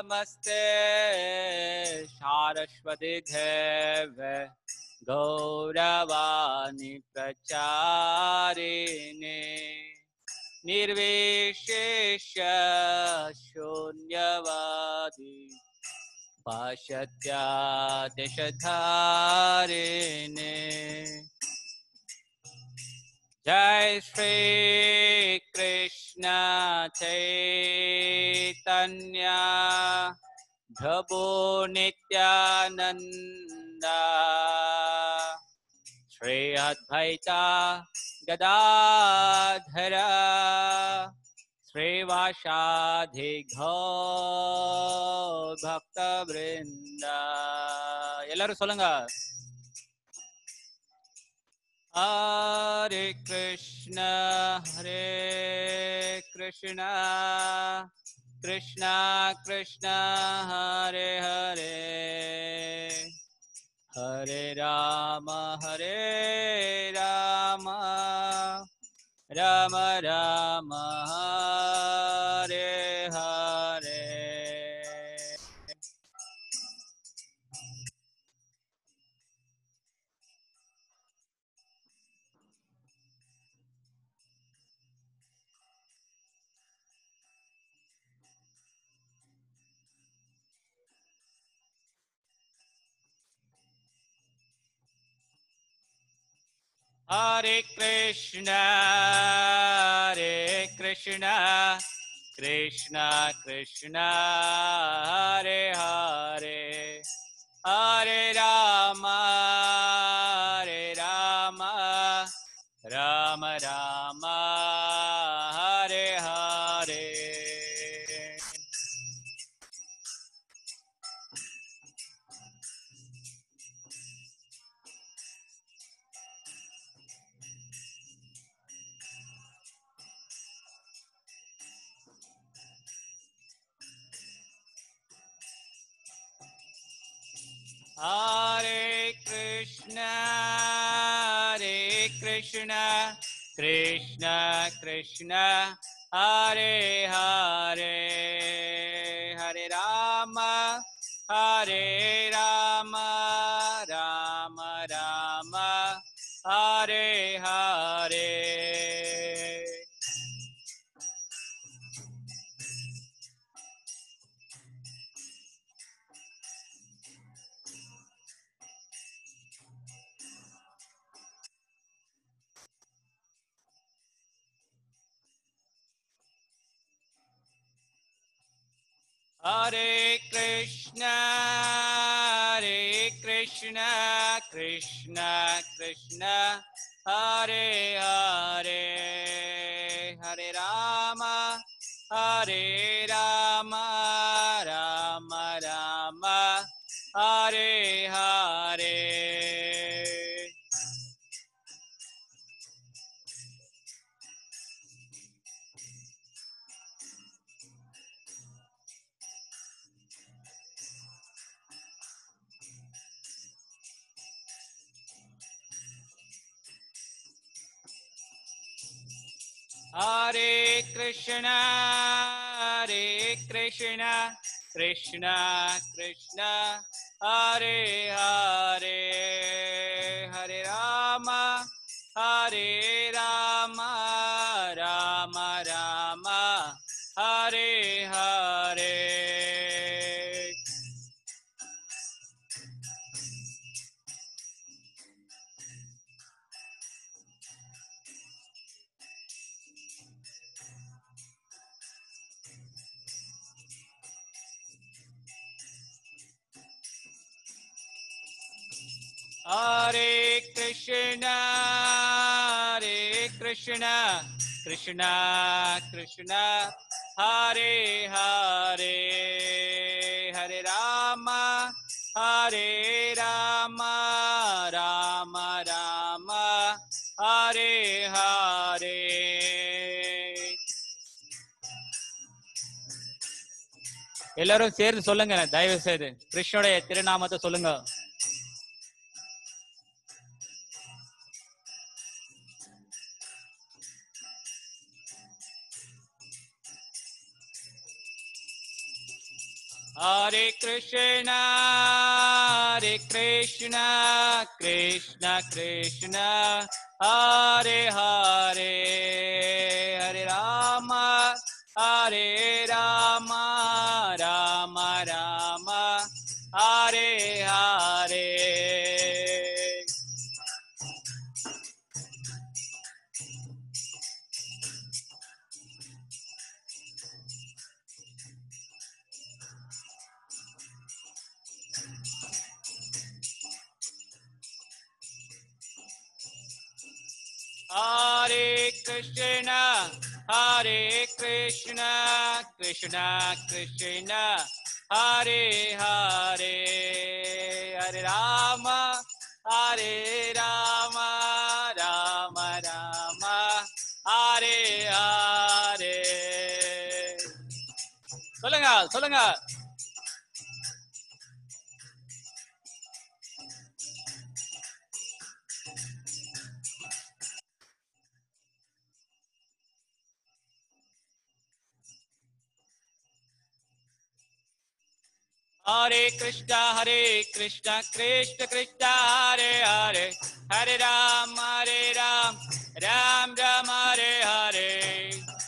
नमस्ते सारस्वती देव गौरवाणी प्रचारिणे निर्विशेष शून्यवादी पाश्चात्यादिशधारिणे जय श्री कृष्ण चैतन्य प्रभु नित्यानन्दा श्री अद्वैता गदाधर श्रीवासाधि பக்த பிருந்தா எல்லாரும் சொல்லுங்க Hare Krishna Hare Krishna Krishna Krishna Hare Hare Hare Rama Hare Rama Rama Rama Hare Hare Hare Krishna, Hare Krishna, Krishna Krishna, Hare Hare, Hare Rama, Hare Rama, Rama Rama, Hare Hare. Hare Krishna, Hare Krishna, Krishna Krishna, Hare Hare, Hare Rama, Hare Rama, Rama Rama, Hare Hare. Hare Krishna, Hare Krishna, Krishna Krishna, Hare Hare, Hare Rama, Hare Rama, Rama Rama, Hare Hare. Hare Krishna, Hare Krishna, Krishna Krishna, Hare Hare, Hare Rama, Hare Rama, Rama Rama, Hare Hare. Hare Krishna, Hare Krishna, Krishna Krishna, Hare Hare, Hare Rama, Hare Rama, Rama Rama, Hare Hare. எல்லாரும் சேர்ந்து சொல்லுங்க தயவு செய்து கிருஷ்ணனுடைய திருநாமத்தை சொல்லுங்க Hare Krishna, Hare Krishna, Krishna Krishna, Hare Hare, Hare Rama, Hare Rama, Rama Rama, Hare Hare. Hare Krishna, Hare Krishna, Krishna Krishna, Hare Hare, Hare Rama, Hare Rama, Rama Rama, Hare Hare. சொல்லுங்க சொல்லுங்க Hare Krishna, Hare Krishna, Krishna Krishna, Hare Hare, Hare Ram, Hare Ram, Ram Ram, Hare Hare.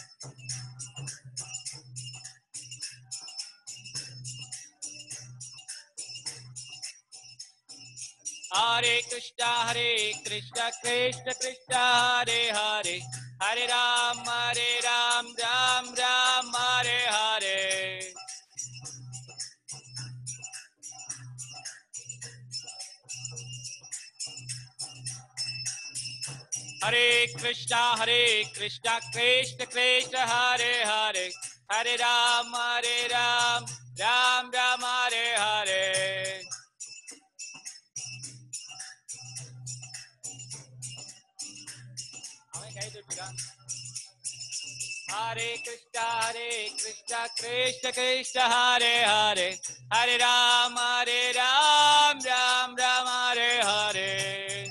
Hare Krishna, Hare Krishna, Krishna Krishna, Hare Hare, Hare Ram, Hare Ram, Ram Ram, Hare Hare. Hare Krishna, Hare Krishna, Krishna Krishna, Hare Hare, Hare Ram, Hare Ram, Ram Ram, Hare Hare. அவன் கை தூக்கிட்டான். Hare Krishna, Hare Krishna, Krishna Krishna, Hare Hare, Hare Ram, Hare Ram, Ram Ram, Hare Hare.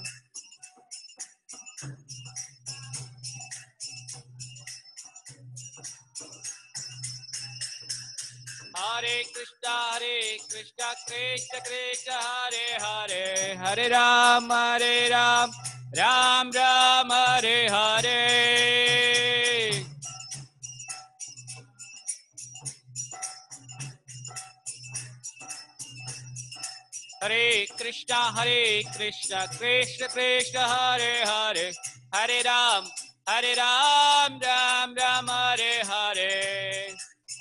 Hare Krishna, Hare Krishna, Krishna Krishna, Hare Hare, Hare Ram, Hare Ram, Ram Ram, Hare Hare. Hare Krishna, Hare Krishna, Krishna Krishna, Hare Hare, Hare Ram, Hare Ram, Ram Ram, Hare Hare.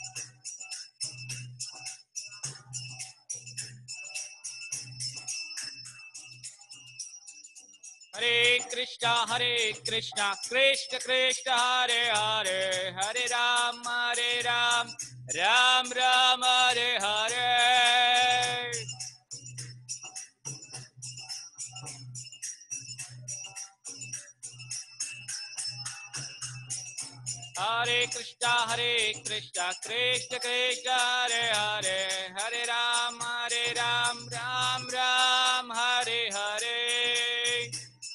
Hare Krishna, Hare Krishna, Krishna Krishna, Hare Hare, Hare Ram, Hare Ram, Ram Ram, Hare Hare. Hare Krishna, Hare Krishna, Krishna Krishna, Hare Hare, Hare Ram, Hare Ram, Ram Ram, Hare Hare.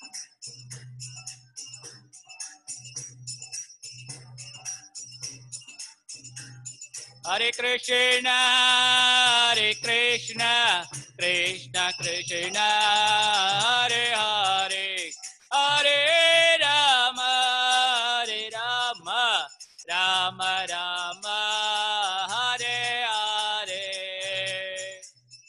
Hare Krishna, Hare Krishna, Krishna Krishna, Hare Hare, Hare Rama, Hare Rama, Rama Rama, Hare Hare.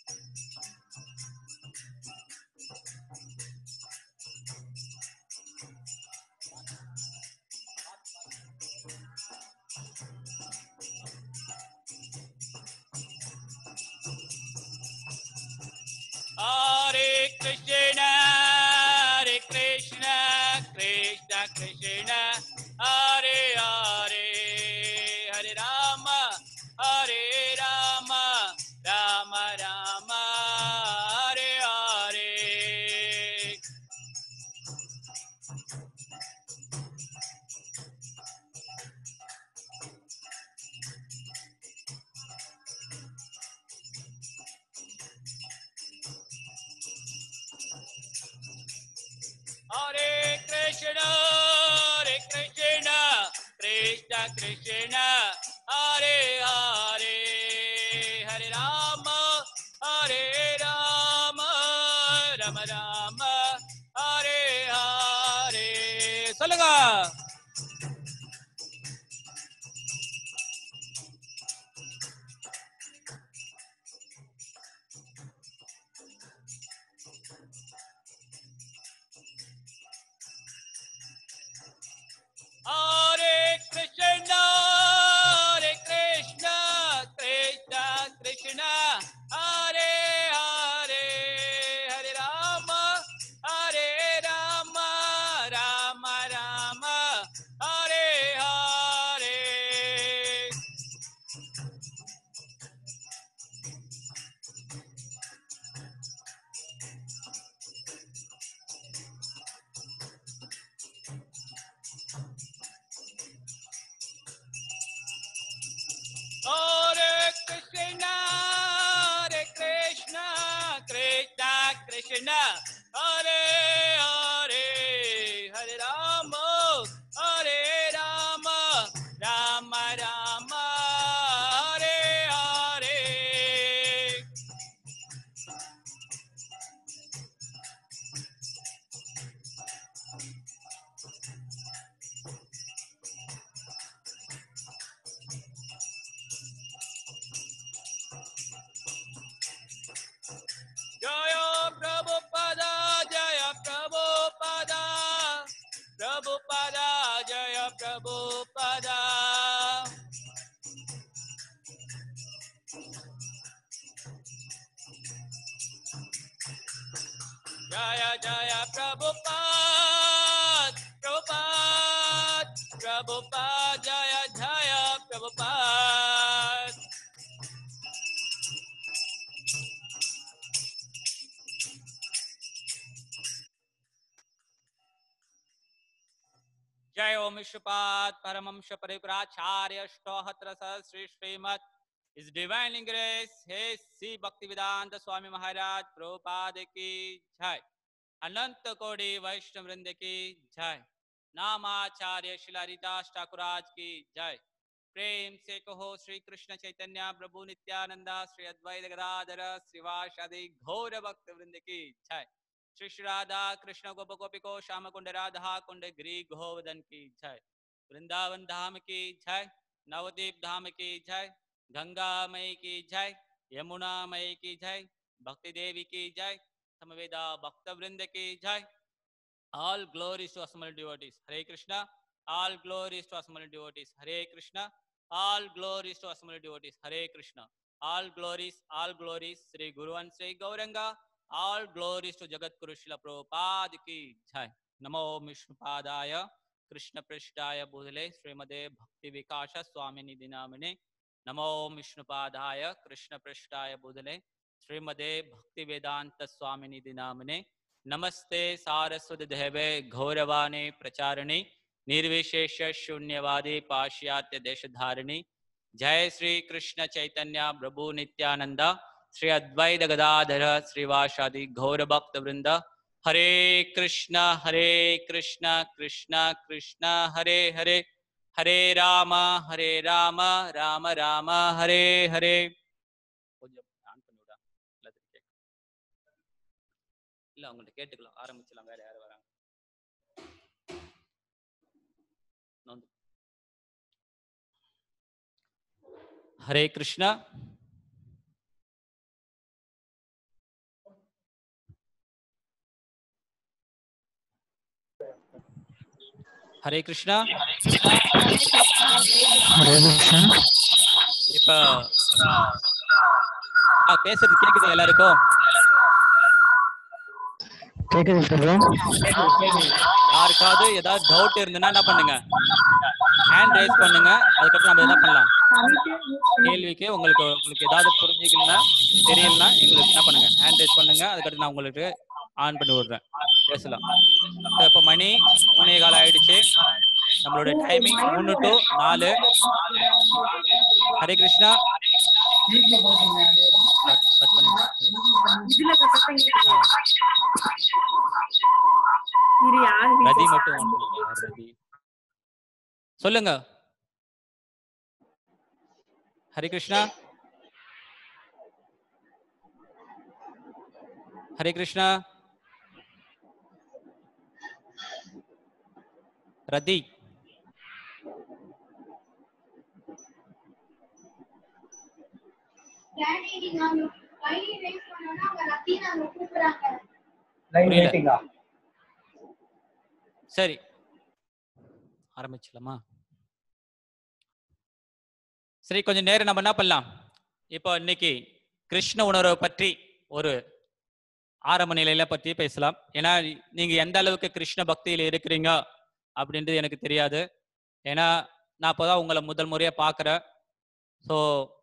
Hare Krishna, Hare Krishna, Krishna Krishna, Hare Hare, Hare Rama, Hare Rama, Rama Rama, Hare Hare. Hare Krishna, Hare Krishna, Krishna Krishna, Hare Hare, Hare Rama, Hare Rama, Rama Rama, Hare Hare. சொல்லுங்க Hare Krishna, Hare Krishna, Krishna Krishna, Hare Hare, Hare Rama, Hare Rama, Rama Rama, Hare Hare. Hare Krishna, Hare Krishna, Krishna Krishna, Hare Hare, Hare Rama, Hare Rama, Rama Rama, Hare Hare. Jaya Prabhupada, Jaya Prabhupada, Prabhupada, Jaya Prabhupada. Jaya Jaya Prabhupada, Prabhupada, Prabhupada, Jaya Jaya Prabhupada. जय ओम विश्वपाद परमंश परिप्राचार्य अष्टोहत्र श्री श्रीमद इस divine grace हे सी भक्ति वेदांत स्वामी महाराज प्रभुपाद की जय अनंत कोटि वैष्णव वृंद की जय नामाचार्य शिलारिदास ठाकुराज की जय प्रेम से कहो श्री कृष्ण चैतन्य प्रभु नित्यानंदा श्री अद्वैत गदाधर श्रीवासादि घोर भक्त वृंद की जय श्री श्री राधा कृष्ण गोप गोपिको श्याम कुंड राधा कुंड गिरी गोवर्धन की जय वृंदावन धाम की जय नवदीप धाम की जय गंगा मई की जय यमुना मई की जय भक्ति देवी की जय समवेदा भक्त वृंद की जय all glories to assembled devotees hare krishna all glories to assembled devotees hare krishna all glories to assembled devotees hare krishna all glories all glories sri guru and sri gauranga all glories to jagat guru shila prabhupada ki jai namo vishnupadaya krishna prishtaya budhale srimade bhakti vikasha swamini dinamine namo vishnupadaya krishna prishtaya budhale श्रीमदे भक्ति वेदांत स्वामिनि दिनामने नमस्ते सारस्वत देवे घोरवाणी प्रचारिणी निर्विशेष शून्यवादी पाश्चात्य देशधारिणी जय श्री कृष्ण चैतन्य प्रभु नित्यानंद श्री अद्वैत गदाधर श्रीवासादि घोर भक्त वृंद हरे कृष्ण हरे कृष्ण कृष्ण कृष्ण हरे हरे हरे राम हरे राम राम राम हरे हरे கொஞ்சம் ஆன் பண்ணி விடா எல்லாத்துக்கும் கேட்கும் இல்ல அவங்கள்ட்ட கேட்டுக்கலாம் ஆரம்பிச்சலாம் வேற யாரும் வராங்க நோந்து. ஹரே கிருஷ்ணா ஹரே கிருஷ்ணா இப்ப ஆ, பேசுறது கேக்குது எல்லாருக்கும் கேக்குது பிரபு யாருக்காவது ஏதாவது டவுட் இருந்ததுன்னா என்ன பண்ணுங்க ஹேண்ட் ரைஸ் பண்ணுங்க அதுக்கப்புறம் நம்ம என்ன பண்ணலாம் கேள்விக்கு உங்களுக்கு உங்களுக்கு ஏதாவது புரிஞ்சுக்கலன்னா தெரியலனா எங்களுக்கு என்ன பண்ணுங்க ஹேண்ட் ரைஸ் பண்ணுங்க அதுக்கடுத்து நான் உங்களுக்கு ஆன் பண்ணி விடுறேன் பேசலாம் So, இப்ப மணி மூணே கால் ஆயிடுச்சு நம்மளோட டைமிங் மூணு டு நாலு ஹரே கிருஷ்ணா கட் பண்ணிடுங்க இதுல கட்டத்தங்க இது யாரு ரதி மட்டும் on பண்ணுங்க. யார் ரதி சொல்லுங்க ஹரி கிருஷ்ணா ஹரே கிருஷ்ணா ரதி டாடி நாங்க ஐடி ரைஸ் பண்ணோம்னா அவங்க ரத்தி நாங்க கூப்பிடுறாங்க லைன் புரியல. வெயிட்டிங்கா சரி ஆரம்பிச்சலாமா சரி கொஞ்சம் நேரம் நம்ம என்ன பண்ணலாம் இப்போ இன்னைக்கு கிருஷ்ண உணர்வை பற்றி ஒரு ஆரம்ப நிலையில பத்தி பேசலாம் ஏன்னா நீங்க எந்த அளவுக்கு கிருஷ்ண பக்தியில இருக்கிறீங்க அப்படின்றது எனக்கு தெரியாது ஏன்னா நான் இப்போதான் உங்களை முதல் முறையா பார்க்குறேன் ஸோ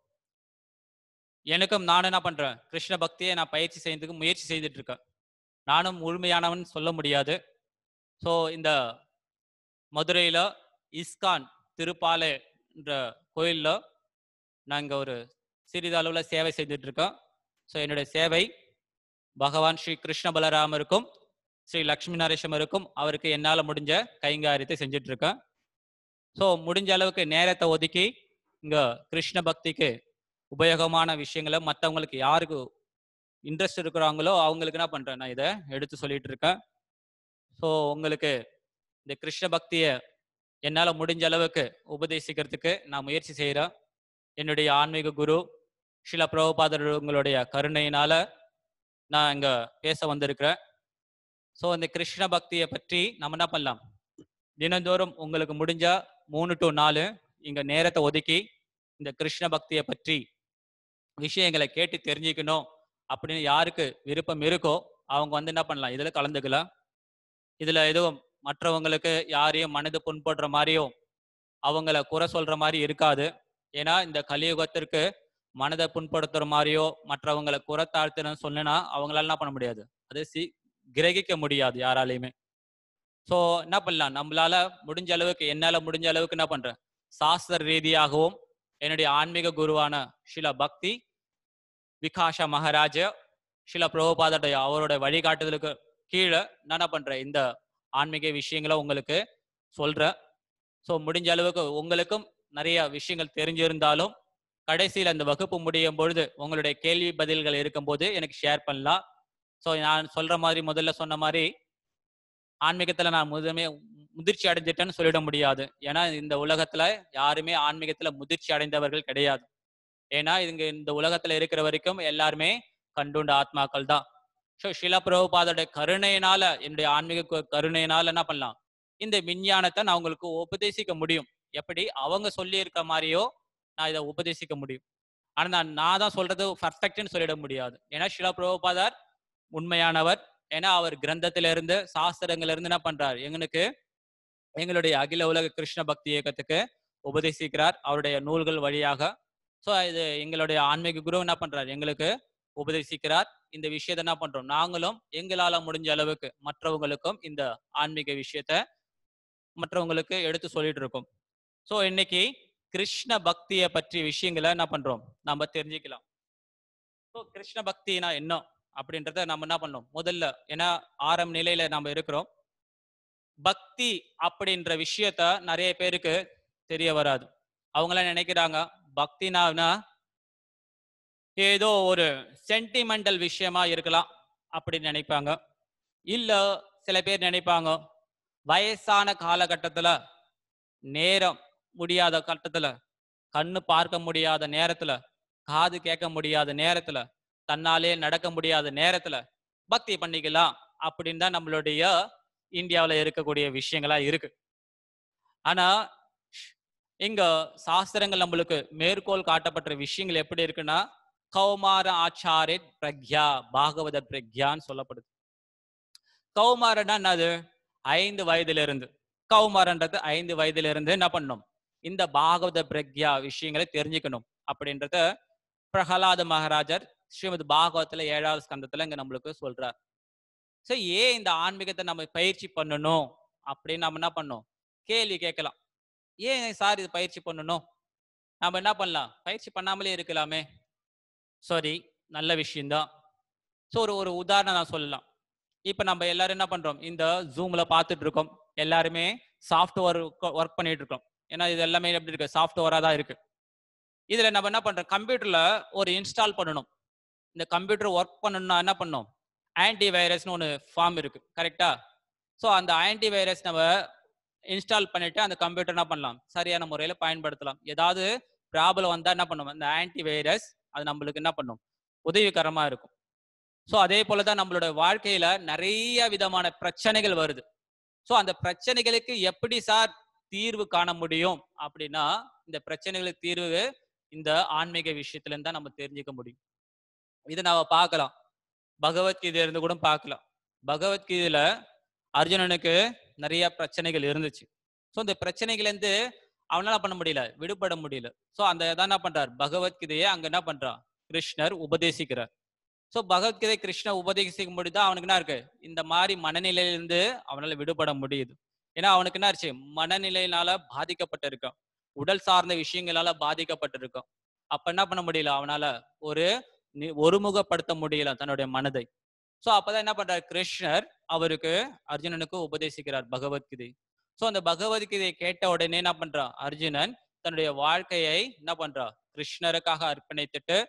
எனக்கும் நானும் என்ன பண்றேன் கிருஷ்ண பக்தியை நான் பயிற்சி செய்யறதுக்கு முயற்சி செய்துட்டு இருக்கேன் நானும் முழுமையானவன் சொல்ல முடியாது ஸோ இந்த மதுரையில் இஸ்கான் திருப்பாலை என்ற கோயிலில் நாங்கள் ஒரு சிறிதளவில் சேவை செய்துட்டு இருக்கோம் ஸோ என்னுடைய சேவை பகவான் ஸ்ரீ கிருஷ்ண பலராமருக்கும் ஸ்ரீ லக்ஷ்மி நரேஷமருக்கும் அவருக்கு என்னால் முடிஞ்ச கைங்காரியத்தை செஞ்சுட்டு இருக்கேன் ஸோ முடிஞ்ச அளவுக்கு நேரத்தை ஒதுக்கி இங்கே கிருஷ்ண பக்திக்கு உபயோகமான விஷயங்களை மற்றவங்களுக்கு யாருக்கு இன்ட்ரெஸ்ட் இருக்கிறாங்களோ அவங்களுக்கு என்ன பண்ணுறேன் நான் இதை எடுத்து சொல்லிட்டு இருக்கேன் ஸோ உங்களுக்கு இந்த கிருஷ்ண பக்தியை என்னால் முடிஞ்ச அளவுக்கு உபதேசிக்கிறதுக்கு நான் முயற்சி செய்கிறேன் என்னுடைய ஆன்மீக குரு ஸ்ரீல பிரபுபாதர் உங்களுடைய கருணையினால நான் இங்கே பேச வந்திருக்கிறேன் ஸோ இந்த கிருஷ்ண பக்தியை பற்றி நம்ம என்ன பண்ணலாம் தினந்தோறும் உங்களுக்கு முடிஞ்ச மூணு டு நாலு இங்கே நேரத்தை ஒதுக்கி இந்த கிருஷ்ண பக்தியை பற்றி விஷயங்களை கேட்டு தெரிஞ்சுக்கணும் அப்படின்னு யாருக்கு விருப்பம் இருக்கோ அவங்க வந்து என்ன பண்ணலாம் இதில் கலந்துக்கலாம் இதுல எதுவும் மற்றவங்களுக்கு யாரையும் மனது புண்படுற மாதிரியோ அவங்கள குறை சொல்ற மாதிரி இருக்காது ஏன்னா இந்த கலியுகத்திற்கு மனதை புண்படுத்துற மாதிரியோ மற்றவங்களை குறை தாழ்த்துன்னு சொன்னா அவங்களால என்ன பண்ண முடியாது அது சி கிரகிக்க முடியாது யாராலையுமே ஸோ என்ன பண்ணலாம் நம்மளால முடிஞ்ச அளவுக்கு என்னால முடிஞ்ச அளவுக்கு என்ன பண்றேன் சாஸ்திர ரீதியாகவும் என்னுடைய ஆன்மீக குருவான ஷில பக்தி விகாஷா மகாராஜ ஷில பிரபுபாதோடைய அவரோட வழிகாட்டுதலுக்கு கீழே நான் என்ன பண்றேன் இந்த ஆன்மீக விஷயங்களை உங்களுக்கு சொல்றேன் ஸோ முடிஞ்ச அளவுக்கு உங்களுக்கும் நிறைய விஷயங்கள் தெரிஞ்சிருந்தாலும் கடைசியில் அந்த வகுப்பு முடியும் பொழுது உங்களுடைய கேள்வி பதில்கள் இருக்கும்போது எனக்கு ஷேர் பண்ணலாம் ஸோ நான் சொல்ற மாதிரி முதல்ல சொன்ன மாதிரி ஆன்மீகத்துல நான் முதமே முதிர்ச்சி அடைஞ்சிட்டேன்னு சொல்லிட முடியாது ஏன்னா இந்த உலகத்துல யாருமே ஆன்மீகத்துல முதிர்ச்சி அடைந்தவர்கள் கிடையாது ஏன்னா இங்க இந்த உலகத்துல இருக்கிற வரைக்கும் எல்லாருமே கண்டுண்ட ஆத்மாக்கள் தான் ஸோ ஷிலா பிரபுபாதோட கருணையினால என்னுடைய ஆன்மீக கு- கருணையினால என்ன பண்ணலாம் இந்த விஞ்ஞானத்தை நான் உங்களுக்கு உபதேசிக்க முடியும் எப்படி அவங்க சொல்லி இருக்க மாதிரியோ நான் இதை உபதேசிக்க முடியும் ஆனா நான் நான் தான் சொல்றது பர்ஃபெக்ட்னு சொல்லிட முடியாது ஏன்னா ஷிலா பிரபுபாதார் உண்மையானவர் ஏன்னா அவர் கிரந்தத்தில இருந்து சாஸ்திரங்கள்ல இருந்து என்ன பண்றார் எங்களுக்கு எங்களுடைய அகில உலக கிருஷ்ண பக்தி இயக்கத்துக்கு உபதேசிக்கிறார் அவருடைய நூல்கள் வழியாக ஸோ இது எங்களுடைய ஆன்மீக குரு என்ன பண்றார் எங்களுக்கு உபதேசிக்கிறார் இந்த விஷயத்தை என்ன பண்றோம் நாங்களும் எங்களால முடிஞ்ச அளவுக்கு மற்றவங்களுக்கும் இந்த ஆன்மீக விஷயத்த மற்றவங்களுக்கு எடுத்து சொல்லிட்டு இருக்கோம் ஸோ இன்னைக்கு கிருஷ்ண பக்தியை பற்றிய விஷயங்களை என்ன பண்றோம் நம்ம தெரிஞ்சுக்கலாம் ஸோ கிருஷ்ண பக்தினா என்ன அப்படின்றத நம்ம என்ன பண்ணோம் முதல்ல ஏன்னா ஆரம்ப நிலையில நம்ம இருக்கிறோம் பக்தி அப்படின்ற விஷயத்த நிறைய பேருக்கு தெரிய வராது அவங்களாம் நினைக்கிறாங்க பக்தினானா ஏதோ ஒரு சென்டிமெண்டல் விஷயமா இருக்கலாம் அப்படின்னு நினைப்பாங்க இல்ல சில பேர் நினைப்பாங்க வயசான காலகட்டத்துல நேரம் முடியாத கட்டத்துல கண்ணு பார்க்க முடியாத நேரத்துல காது கேட்க முடியாத நேரத்துல தன்னாலே நடக்க முடியாத நேரத்துல பக்தி பண்ணிக்கலாம் அப்படின்னு தான் நம்மளுடைய இந்தியாவில் இருக்கக்கூடிய விஷயங்களா இருக்கு ஆனா இங்க சாஸ்திரங்கள் நம்மளுக்கு மேற்கோள் காட்டப்பட்ட விஷயங்கள் எப்படி இருக்குன்னா கௌமார ஆச்சாரிய பிரக்யா பாகவத பிரக்யான்னு சொல்லப்படுது கௌமாரன்னா என்னது ஐந்து வயதுல இருந்து கௌமாரன்றது ஐந்து வயதுல இருந்து என்ன பண்ணணும் இந்த பாகவத பிரக்யா விஷயங்களை தெரிஞ்சுக்கணும் அப்படின்றத பிரகலாத மகாராஜர் ஸ்ரீமத் பாகவத்துல ஏழாவது ஸ்கந்தத்துல இங்க நம்மளுக்கு சொல்றார் சோ ஏன் இந்த ஆன்மீகத்தை நம்ம பயிற்சி பண்ணணும் அப்படின்னு நம்ம என்ன பண்ணோம் கேள்வி கேட்கலாம் ஏன் சார் இது பயிற்சி பண்ணணும் நம்ம என்ன பண்ணலாம் பயிற்சி பண்ணாமலே இருக்கலாமே சரி நல்ல விஷயம்தான் ஸோ ஒரு ஒரு உதாரணம் நான் சொல்லலாம் இப்போ நம்ம எல்லாரும் என்ன பண்றோம் இந்த ஜூம்ல பார்த்துட்டு இருக்கோம் எல்லாருமே சாஃப்ட்வேர் ஒர்க் பண்ணிட்டு இருக்கோம் ஏன்னா இது எல்லாமே எப்படி இருக்கு சாஃப்ட்வேரா தான் இருக்கு இதுல நம்ம என்ன பண்றோம் கம்ப்யூட்டர்ல ஒரு இன்ஸ்டால் பண்ணணும் இந்த கம்ப்யூட்டர் ஒர்க் பண்ணணும்னா என்ன பண்ணணும் ஆன்டி வைரஸ்னு ஒன்று ஃபார்ம் இருக்கு கரெக்டா ஸோ அந்த ஆன்டி வைரஸ் நம்ம இன்ஸ்டால் பண்ணிட்டு அந்த கம்ப்யூட்டர் என்ன பண்ணலாம் சரியான முறையில் பயன்படுத்தலாம் ஏதாவது ப்ராப்ளம் வந்தால் என்ன பண்ணும் அந்த ஆன்டி வைரஸ் அது நம்மளுக்கு என்ன பண்ணும் உதவிகரமா இருக்கும் ஸோ அதே போல தான் நம்மளோட வாழ்க்கையில நிறைய விதமான பிரச்சனைகள் வருது ஸோ அந்த பிரச்சனைகளுக்கு எப்படி சார் தீர்வு காண முடியும் அப்படின்னா இந்த பிரச்சனைகளுக்கு தீர்வு இந்த ஆன்மீக விஷயத்துல இருந்து தான் நம்ம தெரிஞ்சுக்க முடியும் இதை நாம பார்க்கலாம் பகவத்கீதை இருந்து கூட பார்க்கலாம் பகவத்கீதையில அர்ஜுனனுக்கு நிறைய பிரச்சனைகள் இருந்துச்சு ஸோ இந்த பிரச்சனைகள்லேருந்து அவனால பண்ண முடியல விடுபட முடியல ஸோ அந்த இதான் என்ன பண்றார் பகவத்கீதையை அங்க என்ன பண்றான் கிருஷ்ணர் உபதேசிக்கிறார் ஸோ பகவத்கீதை கிருஷ்ணர் உபதேசிக்கும் பொழுது அவனுக்கு என்ன இருக்கு இந்த மாதிரி மனநிலையிலிருந்து அவனால விடுபட முடியுது ஏன்னா அவனுக்கு என்ன ஆச்சு மனநிலையினால பாதிக்கப்பட்டிருக்கான் உடல் சார்ந்த விஷயங்களால பாதிக்கப்பட்டிருக்கான் அப்ப என்ன பண்ண முடியல அவனால ஒரு நி- ஒருமுகப்படுத்த முடியல தன்னுடைய மனதை ஸோ அப்பதான் என்ன பண்றார் கிருஷ்ணர் அவருக்கு அர்ஜுனனுக்கு உபதேசிக்கிறார் பகவத்கீதை ஸோ அந்த பகவத்கீதையை கேட்ட உடனே என்ன பண்றான் அர்ஜுனன் தன்னுடைய வாழ்க்கையை என்ன பண்றான் கிருஷ்ணருக்காக அர்ப்பணித்துட்டு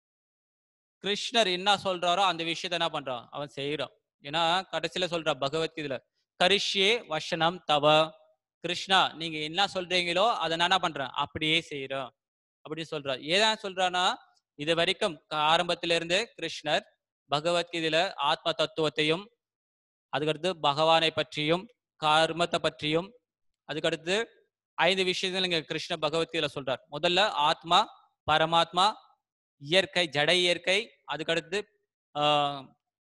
கிருஷ்ணர் என்ன சொல்றாரோ அந்த விஷயத்த என்ன பண்றான் அவன் செய்யறான் ஏன்னா கடைசியில சொல்றா பகவத்கீதையில கரிஷ்யே வசனம் தவ கிருஷ்ணா நீங்க என்ன சொல்றீங்களோ அதை நான் என்ன பண்றேன் அப்படியே செய்யறோம் அப்படி சொல்றா ஏதான் சொல்றானா இது வரைக்கும் க- ஆரம்பத்தில இருந்து கிருஷ்ணர் பகவத்கீதையில ஆத்ம தத்துவத்தையும் அதுக்கடுத்து பகவானை பற்றியும் கர்மத்தை பற்றியும் அதுக்கடுத்து ஐந்து விஷயங்கள் இங்க கிருஷ்ண பகவத்கீதையில சொல்றார் முதல்ல ஆத்மா பரமாத்மா இயற்கை ஜட இயற்கை அதுக்கடுத்து ஆஹ்,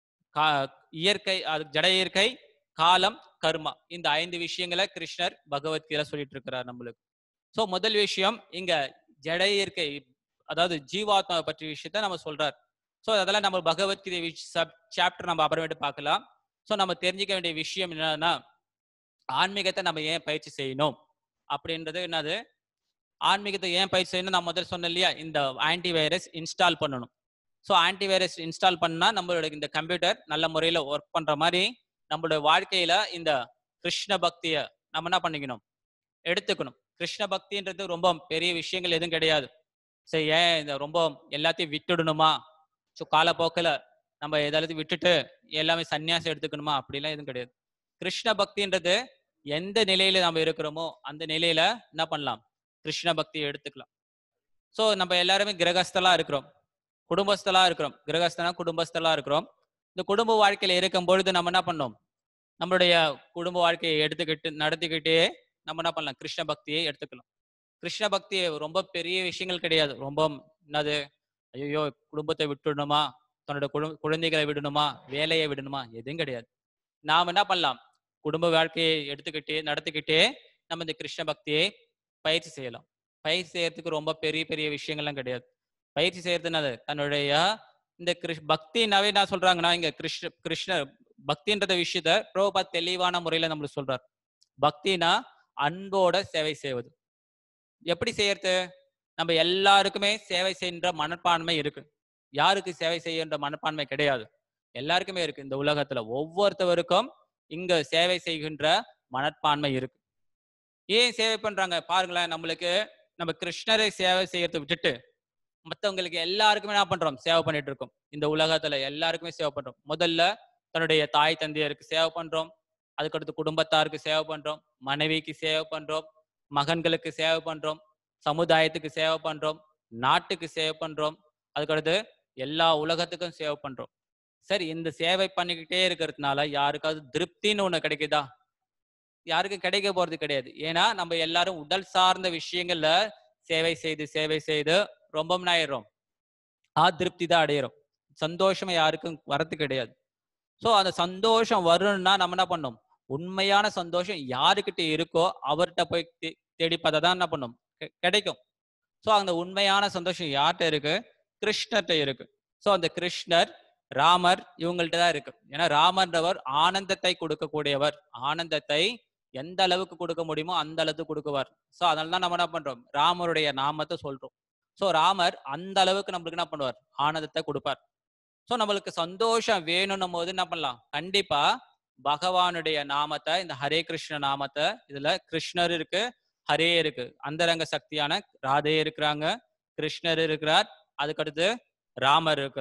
கா- இயற்கை அது ஜட இயற்கை காலம் கர்மா இந்த ஐந்து விஷயங்களை கிருஷ்ணர் பகவத்கீதையில சொல்லிட்டு இருக்கிறார் நம்மளுக்கு சோ முதல் விஷயம் இங்க ஜட இயற்கை அதாவது ஜீவாத்மாவை பற்றிய விஷயத்த நம்ம சொல்றார் ஸோ அதெல்லாம் நம்ம பகவத்கீதை சப் சாப்டர் நம்ம அப்புறமேட்டு பார்க்கலாம் ஸோ நம்ம தெரிஞ்சுக்க வேண்டிய விஷயம் என்னன்னா ஆன்மீகத்தை நம்ம ஏன் பயிற்சி செய்யணும் அப்படின்றது என்னது ஆன்மீகத்தை ஏன் பயிற்சி செய்யணும் நான் முதல்ல சொன்னேன் இல்லையா இந்த ஆன்டி வைரஸ் இன்ஸ்டால் பண்ணணும் ஸோ ஆன்டி வைரஸ் இன்ஸ்டால் பண்ணா நம்மளோட இந்த கம்ப்யூட்டர் நல்ல முறையில் ஒர்க் பண்ற மாதிரி நம்மளோட வாழ்க்கையில இந்த கிருஷ்ண பக்தியை நம்ம என்ன பண்ணிக்கணும் எடுத்துக்கணும் கிருஷ்ண பக்தின்றது ரொம்ப பெரிய விஷயங்கள் எதுவும் கிடையாது சரி ஏன் இந்த ரொம்ப எல்லாத்தையும் விட்டுடணுமா ஸோ காலப்போக்கில் நம்ம எதாவது விட்டுட்டு எல்லாமே சன்னியாசம் எடுத்துக்கணுமா அப்படிலாம் எதுவும் கிடையாது கிருஷ்ண பக்தின்றது எந்த நிலையில நம்ம இருக்கிறோமோ அந்த நிலையில என்ன பண்ணலாம் கிருஷ்ண பக்தியை எடுத்துக்கலாம் ஸோ நம்ம எல்லாருமே கிரகஸ்தலா இருக்கிறோம் குடும்பஸ்தலா இருக்கிறோம் கிரகஸ்தனா குடும்பஸ்தலா இருக்கிறோம் இந்த குடும்ப வாழ்க்கையில இருக்கும் பொழுது நம்ம என்ன பண்ணோம் நம்மளுடைய குடும்ப வாழ்க்கையை எடுத்துக்கிட்டு நடத்திக்கிட்டே நம்ம என்ன பண்ணலாம் கிருஷ்ண பக்தியை எடுத்துக்கலாம் கிருஷ்ண பக்தி ரொம்ப பெரிய விஷயங்கள் கிடையாது ரொம்ப என்னது ஐயோ குடும்பத்தை விட்டுடணுமா தன்னோட குடும் குழந்தைகளை விடணுமா வேலையை விடணுமா எதுவும் கிடையாது நாம் என்ன பண்ணலாம் குடும்ப வாழ்க்கையை எடுத்துக்கிட்டே நடத்திக்கிட்டே நம்ம இந்த கிருஷ்ண பக்தியை பயிற்சி செய்யலாம் பயிற்சி செய்யறதுக்கு ரொம்ப பெரிய பெரிய விஷயங்கள்லாம் கிடையாது பயிற்சி செய்யறதுனால தன்னுடைய இந்த கிருஷ் பக்தினாவே நான் சொல்றாங்கன்னா இங்க கிருஷ்ண கிருஷ்ண பக்தின்றத விஷயத்த பிரபா தெளிவான முறையில நம்மளுக்கு சொல்றார் பக்தினா அன்போட சேவை செய்வது எப்படி செய்யறது நம்ம எல்லாருக்குமே சேவை செய்கின்ற மனப்பான்மை இருக்கு யாருக்கு சேவை செய்கின்ற மனப்பான்மை கிடையாது எல்லாருக்குமே இருக்கு இந்த உலகத்துல ஒவ்வொருத்தவருக்கும் இங்க சேவை செய்கின்ற மனப்பான்மை இருக்கு ஏன் சேவை பண்றாங்க பாருங்களேன் நம்மளுக்கு நம்ம கிருஷ்ணரை சேவை செய்யறதை விட்டுட்டு மத்தவங்களுக்கு எல்லாருக்குமே என்ன பண்றோம் சேவை பண்ணிட்டு இருக்கோம் இந்த உலகத்துல எல்லாருக்குமே சேவை பண்றோம் முதல்ல தன்னுடைய தாய் தந்தையருக்கு சேவை பண்றோம் அதுக்கடுத்து குடும்பத்தாருக்கு சேவை பண்றோம் மனைவிக்கு சேவை பண்றோம் மகன்களுக்கு சேவை பண்றோம் சமுதாயத்துக்கு சேவை பண்றோம் நாட்டுக்கு சேவை பண்றோம் அதுக்கடுத்து எல்லா உலகத்துக்கும் சேவை பண்றோம் சரி இந்த சேவை பண்ணிக்கிட்டே இருக்கிறதுனால யாருக்காவது திருப்தின்னு ஒண்ணு கிடைக்குதா யாருக்கும் கிடைக்க போறது கிடையாது ஏன்னா நம்ம எல்லாரும் உடல் சார்ந்த விஷயங்கள்ல சேவை செய்து சேவை செய்து ரொம்ப ஆயிடுறோம் திருப்தி தான் அடையிறோம் சந்தோஷம் யாருக்கும் வரது கிடையாது ஸோ அந்த சந்தோஷம் வரணும்னா நம்ம என்ன பண்ணோம் உண்மையான சந்தோஷம் யாருக்கிட்ட இருக்கோ அவர்கிட்ட போய் தே- தேடி பார்த்தா தான் என்ன பண்ணும் கெ- கிடைக்கும் ஸோ அந்த உண்மையான சந்தோஷம் யார்கிட்ட இருக்கு கிருஷ்ணர்கிட்ட இருக்கு ஸோ அந்த கிருஷ்ணர் ராமர் இவங்கள்ட்ட தான் இருக்கு ஏன்னா ராமர்ன்றவர் ஆனந்தத்தை கொடுக்கக்கூடியவர் ஆனந்தத்தை எந்த அளவுக்கு கொடுக்க முடியுமோ அந்த அளவுக்கு கொடுக்குவார் ஸோ அதனால தான் நம்ம என்ன பண்றோம் ராமருடைய நாமத்தை சொல்றோம் ஸோ ராமர் அந்த அளவுக்கு நம்மளுக்கு என்ன பண்ணுவார் ஆனந்தத்தை கொடுப்பார் ஸோ நம்மளுக்கு சந்தோஷம் வேணும்னும் போது என்ன பண்ணலாம் கண்டிப்பா பகவானுடைய நாமத்தை இந்த ஹரே கிருஷ்ண நாமத்தை இதுல கிருஷ்ணர் இருக்கு ஹரே இருக்கு அந்தரங்க சக்தியான ராதே இருக்கிறாங்க கிருஷ்ணர் இருக்கிறார் அதுக்கடுத்து ராமர் இருக்கிறார்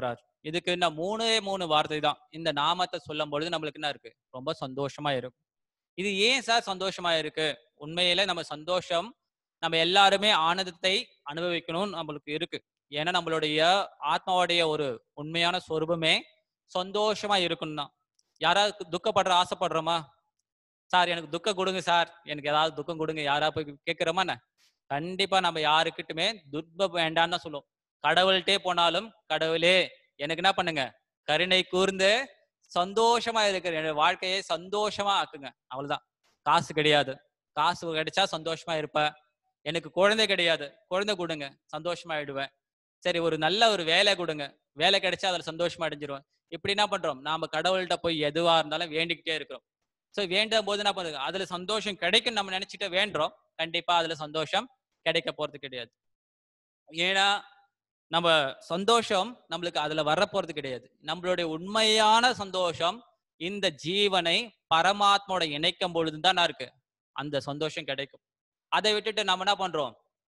இதுக்கு இன்னும் மூணே மூணு வார்த்தை தான் இந்த நாமத்தை சொல்லும் பொழுது நம்மளுக்கு என்ன இருக்கு ரொம்ப சந்தோஷமா இருக்கும் இது ஏன் சார் சந்தோஷமா இருக்கு உண்மையில நம்ம சந்தோஷம் நம்ம எல்லாருமே ஆனந்தத்தை அனுபவிக்கணும்னு நம்மளுக்கு இருக்கு ஏன்னா நம்மளுடைய ஆத்மாவுடைய ஒரு உண்மையான சொரூபமே சந்தோஷமா இருக்கணும் தான் யாராவது துக்கப்படுற ஆசைப்படுறோமா சார் எனக்கு துக்கம் கொடுங்க சார் எனக்கு ஏதாவது துக்கம் கொடுங்க யாரா போய் கேட்கிறோமா என்ன கண்டிப்பா நம்ம யாருக்கிட்டுமே துன்பம் வேண்டாம்னு தான் சொல்லுவோம் கடவுள்கிட்டே போனாலும் கடவுளே எனக்கு என்ன பண்ணுங்க கருணை கூர்ந்து சந்தோஷமா இருக்கிற என்னோட வாழ்க்கையை சந்தோஷமா ஆக்குங்க அவ்வளவுதான் காசு கிடையாது காசு கிடைச்சா சந்தோஷமா இருப்பேன் எனக்கு குழந்தை கிடையாது குழந்தை கொடுங்க சந்தோஷமா ஆயிடுவேன் சரி ஒரு நல்ல ஒரு வேலை கொடுங்க வேலை கிடைச்சா அதுல சந்தோஷமா அடைஞ்சிருவேன் இப்படி என்ன பண்றோம் நாம கடவுள்கிட்ட போய் எதுவா இருந்தாலும் வேண்டிக்கிட்டே இருக்கிறோம் சோ வேண்டும் போது என்ன பண்ணுங்க அதுல சந்தோஷம் கிடைக்கும் நம்ம நினைச்சிட்டு வேண்டுறோம் கண்டிப்பா அதுல சந்தோஷம் கிடைக்க போறது கிடையாது ஏன்னா நம்ம சந்தோஷம் நம்மளுக்கு அதுல வர போறது கிடையாது நம்மளுடைய உண்மையான சந்தோஷம் இந்த ஜீவனை பரமாத்மாவோட இணைக்கும் பொழுதுதான் இருக்கு அந்த சந்தோஷம் கிடைக்கும் அதை விட்டுட்டு நம்ம என்ன பண்றோம்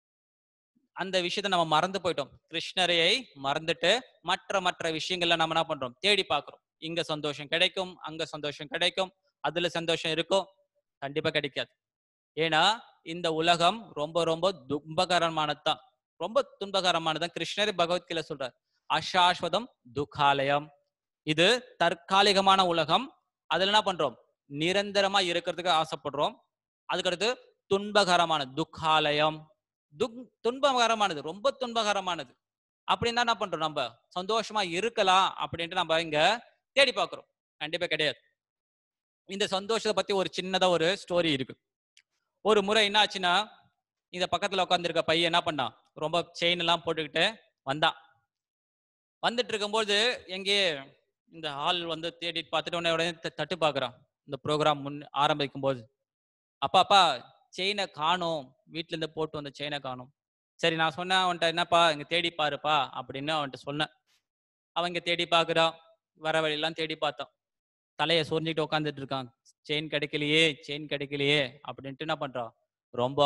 அந்த விஷயத்த நம்ம மறந்து போயிட்டோம் கிருஷ்ணரையை மறந்துட்டு மற்ற மற்ற விஷயங்கள்ல நம்ம என்ன பண்றோம் தேடி பார்க்கிறோம் இங்க சந்தோஷம் கிடைக்கும் அங்க சந்தோஷம் கிடைக்கும் அதுல சந்தோஷம் இருக்கும் கண்டிப்பா கிடைக்காது ஏன்னா இந்த உலகம் ரொம்ப ரொம்ப துன்பகரமானதுதான் ரொம்ப துன்பகரமானதான் கிருஷ்ணர் பகவத்கீதை சொல்றார் அசாஸ்வதம் துக்காலயம் இது தற்காலிகமான உலகம் அதுல என்ன பண்றோம் நிரந்தரமா இருக்கிறதுக்கு ஆசைப்படுறோம் அதுக்கடுத்து துன்பகரமான துக்காலயம் துக் துன்பகரமானது ரொம்ப துன்பகரமானது அப்படின்னா என்ன பண்றோம் நம்ம சந்தோஷமா இருக்கலாம் அப்படின்ட்டு நம்ம இங்க தேடி பார்க்கிறோம் கண்டிப்பா கிடையாது இந்த சந்தோஷத்தை பத்தி ஒரு சின்னதா ஒரு ஸ்டோரி இருக்கு ஒரு முறை என்ன ஆச்சுன்னா இந்த பக்கத்துல உட்காந்துருக்க பையன் என்ன பண்ணான் ரொம்ப செயின் எல்லாம் போட்டுக்கிட்டு வந்தான் வந்துட்டு இருக்கும்போது எங்கேயே இந்த ஹால் வந்து தேடிட்டு பார்த்துட்டு உடனே உடனே த- தட்டு பார்க்கறான் இந்த ப்ரோக்ராம் முன் ஆரம்பிக்கும் போது அப்பா அப்பா செயினை காணோம் வீட்ல இருந்து போட்டு வந்த செயினை காணோம் சரி நான் சொன்னேன் அவன்கிட்ட என்னப்பா இங்க தேடி பாருப்பா அப்படின்னு அவன்கிட்ட சொன்னேன் அவன் இங்க தேடி பார்க்கறான் வர வழியெல்லாம் தேடி பார்த்தான் தலையை சொரிஞ்சுக்கிட்டு உட்காந்துட்டு இருக்கான் செயின் கிடைக்கலையே செயின் கிடைக்கலையே அப்படின்ட்டு என்ன பண்றான் ரொம்ப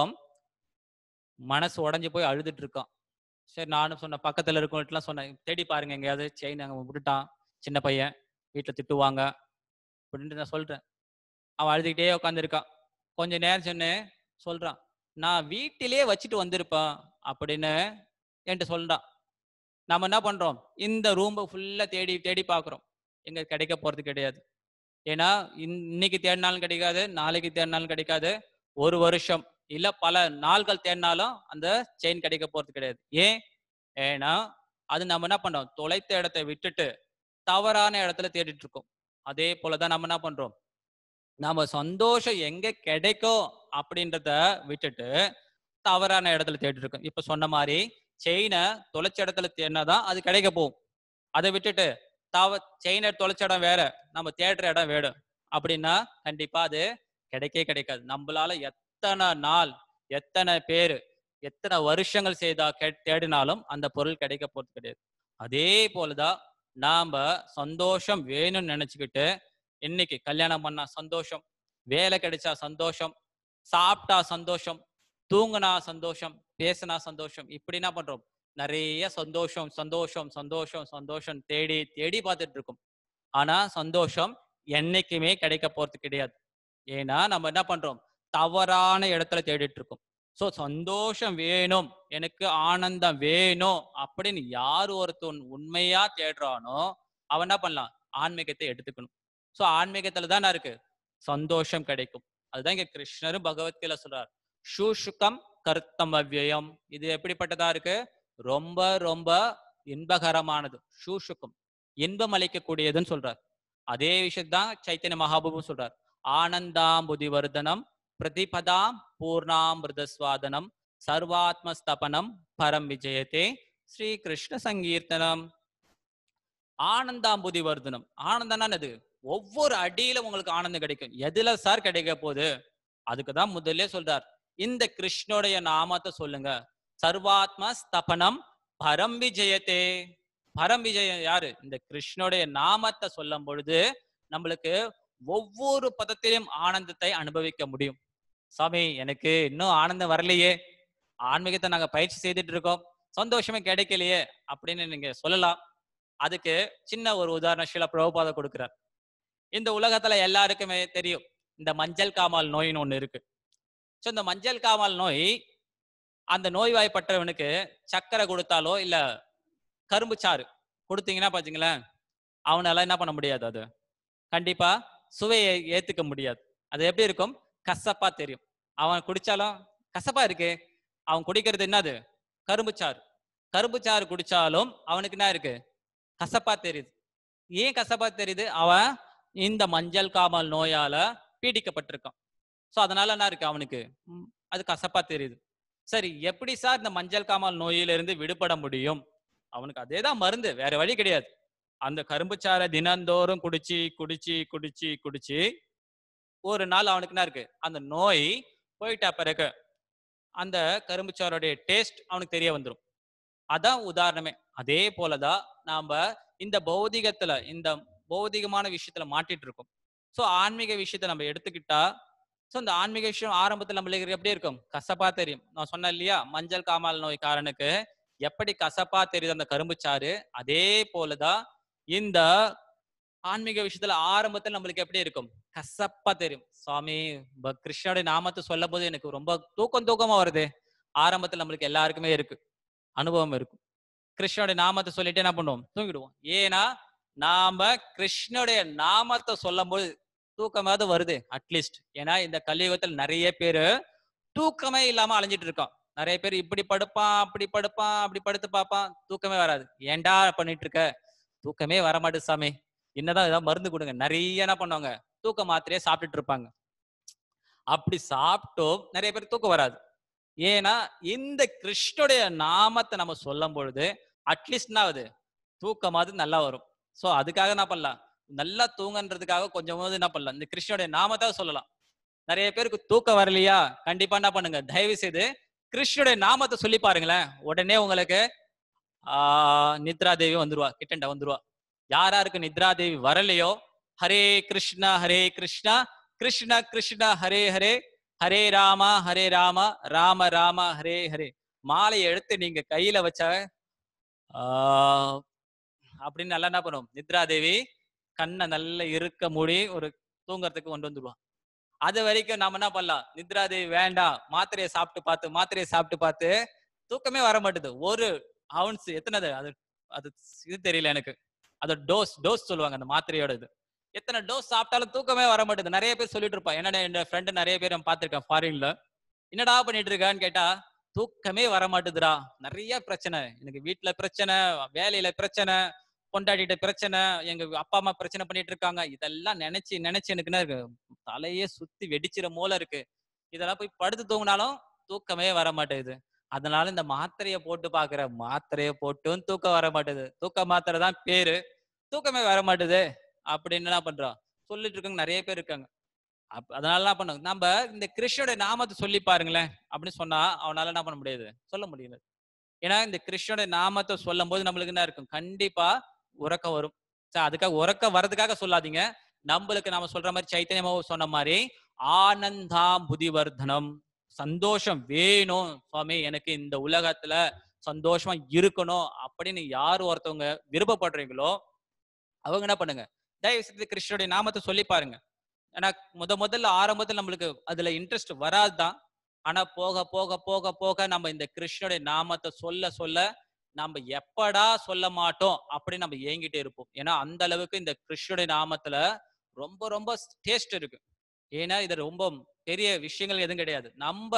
மனசு உடைஞ்சு போய் அழுதுட்டு இருக்கான் சரி நானும் சொன்னேன் பக்கத்துல இருக்கவங்கள்ட்டலாம் சொன்னேன் தேடி பாருங்க எங்கேயாவது செயின் அங்க விட்டுட்டான் சின்ன பையன் வீட்டுல திட்டுவாங்க அப்படின்ட்டு நான் சொல்றேன் அவன் அழுதுகிட்டே உட்காந்துருக்கான் கொஞ்ச நேரம் சொன்னேன் சொல்றான் நான் வீட்டிலேயே வச்சுட்டு வந்திருப்பேன் அப்படின்னு என்கிட்ட சொல்றான் நம்ம என்ன பண்றோம் இந்த ரூமை ஃபுல்லா தேடி தேடி பார்க்குறோம் எங்க கிடைக்க போறது கிடையாது ஏன்னா இன்- இன்னைக்கு தேடினாலும் கிடைக்காது நாளைக்கு தேடினாலும் கிடைக்காது ஒரு வருஷம் இல்ல பல நாள்கள் தேடினாலும் அந்த செயின் கிடைக்க போறது கிடையாது ஏன் ஏன்னா அது நம்ம என்ன பண்றோம் தொலைத்த இடத்தை விட்டுட்டு தவறான இடத்துல தேடிட்டு இருக்கோம் அதே போலதான் நம்ம என்ன பண்றோம் நாம சந்தோஷம் எங்க கிடைக்கும் அப்படின்றத விட்டுட்டு தவறான இடத்துல தேடிட்டு இருக்கோம் இப்ப சொன்ன மாதிரி செயினை தொலைச்ச இடத்துல தேடினாதான் அது கிடைக்க போகும் அதை விட்டுட்டு தவ செயினை தொலைச்ச இடம் வேற நம்ம தேடுற இடம் வேறு அப்படின்னா கண்டிப்பா அது கிடைக்கவே கிடைக்காது நம்மளால எத்தனை நாள் எத்தனை பேரு எத்தனை வருஷங்கள் செய்தா கே- தேடினாலும் அந்த பொருள் கிடைக்க போறது கிடையாது அதே போலதான் நாம சந்தோஷம் வேணும்னு நினைச்சுக்கிட்டு இன்னைக்கு கல்யாணம் பண்ணா சந்தோஷம் வேலை கிடைச்சா சந்தோஷம் சாப்பிட்டா சந்தோஷம் தூங்குனா சந்தோஷம் பேசினா சந்தோஷம் இப்படி என்ன பண்றோம் நிறைய சந்தோஷம் சந்தோஷம் சந்தோஷம் சந்தோஷம் தேடி தேடி பார்த்துட்டு இருக்கோம் ஆனா சந்தோஷம் என்னைக்குமே கிடைக்க போறது கிடையாது ஏன்னா நம்ம என்ன பண்றோம் தவறான இடத்துல தேடிட்டு இருக்கோம் சோ சந்தோஷம் வேணும் எனக்கு ஆனந்தம் வேணும் அப்படின்னு யார் ஒருத்தன் உண்மையா தேடுறானோ அவன் என்ன பண்ணலாம் ஆன்மீகத்தை எடுத்துக்கணும் சோ ஆன்மீகத்துல தான் இருக்கு சந்தோஷம் கிடைக்கும் அதுதான் இங்க கிருஷ்ணரும் பகவத்கீதை சொல்றார் சூஷுகம் கர்த்தம் அவ்யயம் இது எப்படிப்பட்டதா இருக்கு ரொம்ப ரொம்ப இன்பகரமானது சூஷுகம் இன்பம் அளிக்கக்கூடியதுன்னு சொல்றார் அதே விஷயத்தான் சைத்தன்ய மகாபூபம் சொல்றார் ஆனந்தாம்புதி வர்தனம் பிரதிபதாம் பூர்ணாமிருதஸ்வாதனம் சர்வாத்மஸ்தபனம் பரம் விஜயத்தே ஸ்ரீ கிருஷ்ண சங்கீர்த்தனம் ஆனந்தாம்புதி வர்தனம் ஆனந்தம்னா என்னது ஒவ்வொரு அடியில உங்களுக்கு ஆனந்தம் கிடைக்கும் எதுல சார் கிடைக்க போகுது அதுக்கு தான் முதல்ல சொல்றார் இந்த கிருஷ்ணனுடைய நாமத்தை சொல்லுங்க சர்வாத்ம ஸ்தபனம் பரம் விஜயத்தே பரம் விஜயம் யாரு இந்த கிருஷ்ணனுடைய நாமத்தை சொல்லும் பொழுது நம்மளுக்கு ஒவ்வொரு பதத்திலும் ஆனந்தத்தை அனுபவிக்க முடியும் சாமி எனக்கு இன்னும் ஆனந்தம் வரலையே ஆன்மீகத்தை நாங்க பயிற்சி செய்துட்டு இருக்கோம் சந்தோஷமே கிடைக்கலையே அப்படின்னு நீங்க சொல்லலாம் அதுக்கு சின்ன ஒரு உதாரணம் சில பிரபுபாத கொடுக்கிறார் இந்த உலகத்துல எல்லாருக்குமே தெரியும் இந்த மஞ்சள் காமால் நோயின்னு ஒண்ணு இருக்கு ஸோ இந்த மஞ்சள் காமால் நோய் அந்த நோய்வாய்ப்பட்டவனுக்கு சர்க்கரை கொடுத்தாலோ இல்ல கரும்பு சாறு கொடுத்தீங்கன்னா பாத்தீங்களேன் அவனால என்ன பண்ண முடியாது அது கண்டிப்பா சுவையை ஏத்துக்க முடியாது அது எப்படி இருக்கும் கசப்பா தெரியும் அவன் குடிச்சாலும் கசப்பா இருக்கு அவன் குடிக்கிறது என்னது கரும்பு சாறு கரும்பு சாறு குடிச்சாலும் அவனுக்கு என்ன இருக்கு கசப்பா தெரியுது ஏன் கசப்பா தெரியுது அவன் இந்த மஞ்சள் காமால் நோயால பீடிக்கப்பட்டிருக்கான் ஸோ அதனால என்ன இருக்கு அவனுக்கு ம், அது கசப்பா தெரியுது சரி எப்படி சார் இந்த மஞ்சள் காமால் நோயிலிருந்து விடுபட முடியும் அவனுக்கு அதே தான் மருந்து வேற வழி கிடையாது அந்த கரும்புச்சாறை தினந்தோறும் குடிச்சு குடிச்சு குடிச்சு குடிச்சு ஒரு நாள் அவனுக்கு என்ன இருக்கு அந்த நோய் போயிட்ட பிறகு அந்த கரும்புச்சாரோடைய டேஸ்ட் அவனுக்கு தெரிய வந்துடும் அதான் உதாரணமே அதே போலதான் நாம இந்த பௌதிகத்துல இந்த பௌதிகமான விஷயத்துல மாட்டிட்டு இருக்கோம் ஸோ ஆன்மீக விஷயத்தை நம்ம எடுத்துக்கிட்டா ஸோ இந்த ஆன்மீக விஷயம் ஆரம்பத்தில் நம்மளுக்கு எப்படி இருக்கும் கசப்பா தெரியும் நான் சொன்னேன் இல்லையா மஞ்சள் காமால் நோய்க்காரனுக்கு எப்படி கசப்பா தெரியுது அந்த கரும்புச்சாறு அதே போலதான் இந்த ஆன்மீக விஷயத்துல ஆரம்பத்தில் நம்மளுக்கு எப்படி இருக்கும் கசப்பா தெரியும் சுவாமி ப- கிருஷ்ணனுடைய நாமத்தை சொல்லும் போது எனக்கு ரொம்ப தூக்கம் தூக்கமா வருது ஆரம்பத்தில் நம்மளுக்கு எல்லாருக்குமே இருக்கு அனுபவம் இருக்கும் கிருஷ்ணனுடைய நாமத்தை சொல்லிட்டு என்ன பண்ணுவோம் தூங்கிடுவோம் ஏன்னா நாம கிருஷ்ணனுடைய நாமத்தை சொல்லும் போது தூக்கமாவது வருது அட்லீஸ்ட் ஏன்னா இந்த கலியுகத்தில் நிறைய பேரு தூக்கமே இல்லாம அலைஞ்சிட்டு இருக்கான் நிறைய பேர் இப்படி படுப்பான் அப்படி படுப்பான் அப்படி படுத்து பார்ப்பான் தூக்கமே வராது ஏன்டா பண்ணிட்டு இருக்க தூக்கமே வர மாட்டுது சாமி என்னதான் ஏதாவது மருந்து கொடுங்க நிறைய என்ன பண்ணுவாங்க தூக்க மாத்திரையே சாப்பிட்டுட்டு இருப்பாங்க அப்படி சாப்பிட்டும் நிறைய பேர் தூக்கம் வராது ஏன்னா இந்த கிருஷ்ணனுடைய நாமத்தை நம்ம சொல்லும் பொழுது அட்லீஸ்ட் என்ன ஆகுது தூக்கமாவது நல்லா வரும் சோ அதுக்காக என்ன பண்ணலாம் நல்லா தூங்கன்றதுக்காக கொஞ்சமாவது என்ன பண்ணலாம் இந்த கிருஷ்ணனுடைய நாமத்தை சொல்லலாம் நிறைய பேருக்கு தூக்கம் வரலையா கண்டிப்பா என்ன பண்ணுங்க தயவு செய்து கிருஷ்ணனுடைய நாமத்தை சொல்லி பாருங்களேன் உடனே உங்களுக்கு ஆஹ் நித்ரா தேவி வந்துருவா கிட்டண்ட வந்துருவா யார் யாருக்கு நித்ரா தேவி வரலையோ ஹரே கிருஷ்ணா ஹரே கிருஷ்ணா கிருஷ்ண கிருஷ்ண ஹரே ஹரே ஹரே ராமா ஹரே ராமா ராம ராம ஹரே ஹரே மாலையை எடுத்து நீங்க கையில வச்ச ஆஹ் அப்படின்னு நல்லா என்ன பண்ணும் நித்ரா தேவி கண்ணை நல்ல இருக்க மூடி ஒரு தூங்குறதுக்கு கொண்டு வந்துருவான் அது வரைக்கும் நாம என்ன பண்ணலாம் நித்ரா தேவி வேண்டாம் மாத்திரையை சாப்பிட்டு பார்த்து மாத்திரையை சாப்பிட்டு பார்த்து தூக்கமே வர மாட்டுது ஒரு அவுன்ஸ் எத்தனைது அது அது இது தெரியல எனக்கு அது டோஸ் டோஸ் சொல்லுவாங்க அந்த மாத்திரையோட இது எத்தனை டோஸ் சாப்பிட்டாலும் தூக்கமே வர மாட்டேது நிறைய பேர் சொல்லிட்டு இருப்பா என்னடா என் ஃப்ரெண்டு நிறைய பேர் நான் பார்த்திருக்கேன் ஃபாரின்ல என்னடா பண்ணிட்டு இருக்கான்னு கேட்டா தூக்கமே வர மாட்டுதுடா நிறைய பிரச்சனை எனக்கு வீட்டுல பிரச்சனை வேலையில பிரச்சனை பொண்டாட்டிட்ட பிரச்சனை எங்க அப்பா அம்மா பிரச்சனை பண்ணிட்டு இருக்காங்க இதெல்லாம் நினைச்சு நினைச்சு எனக்கு என்ன இருக்கு தலையே சுத்தி வெடிச்சிர போல இருக்கு இதெல்லாம் போய் படுத்து தூங்கினாலும் தூக்கமே வர மாட்டேங்குது அதனால இந்த மாத்திரைய போட்டு பாக்குற மாத்திரைய போட்டும் தூக்கம் வர மாட்டேது தூக்க மாத்திரை தான் பேரு தூக்கமே வர மாட்டுது அப்படின்னு என்ன பண்றோம் சொல்லிட்டு இருக்கவங்க நிறைய பேர் இருக்காங்க அப் அதனால என்ன பண்ணுங்க நம்ம இந்த கிருஷ்ணனுடைய நாமத்தை சொல்லி பாருங்களேன் அப்படின்னு சொன்னா அவனால என்ன பண்ண முடியாது சொல்ல முடியல ஏன்னா இந்த கிருஷ்ணனுடைய நாமத்தை சொல்லும் போது நம்மளுக்கு என்ன இருக்கும் கண்டிப்பா உறக்கம் வரும் சரி அதுக்காக உறக்கம் வர்றதுக்காக சொல்லாதீங்க நம்மளுக்கு நாம சொல்ற மாதிரி சைத்தன்யமாவும் சொன்ன மாதிரி ஆனந்தாம் புதிவர்தனம் சந்தோஷம் வேணும் சுவாமி எனக்கு இந்த உலகத்துல சந்தோஷமா இருக்கணும் அப்படின்னு யார் ஒருத்தவங்க விருப்பப்படுறீங்களோ அவங்க என்ன பண்ணுங்க தயவு செய்து கிருஷ்ணனுடைய நாமத்தை சொல்லி பாருங்க ஏன்னா முத முதல்ல ஆரம்பத்துல நம்மளுக்கு அதுல இன்ட்ரெஸ்ட் வராதுதான் ஆனா போக போக போக போக நம்ம இந்த கிருஷ்ணனுடைய நாமத்தை சொல்ல சொல்ல நம்ம எப்படா சொல்ல மாட்டோம் அப்படின்னு நம்ம ஏங்கிட்டே இருப்போம் ஏன்னா அந்த அளவுக்கு இந்த கிருஷ்ணனுடைய நாமத்துல ரொம்ப ரொம்ப டேஸ்ட் இருக்கு ஏன்னா இது ரொம்ப பெரிய விஷயங்கள் எதுவும் கிடையாது நம்ம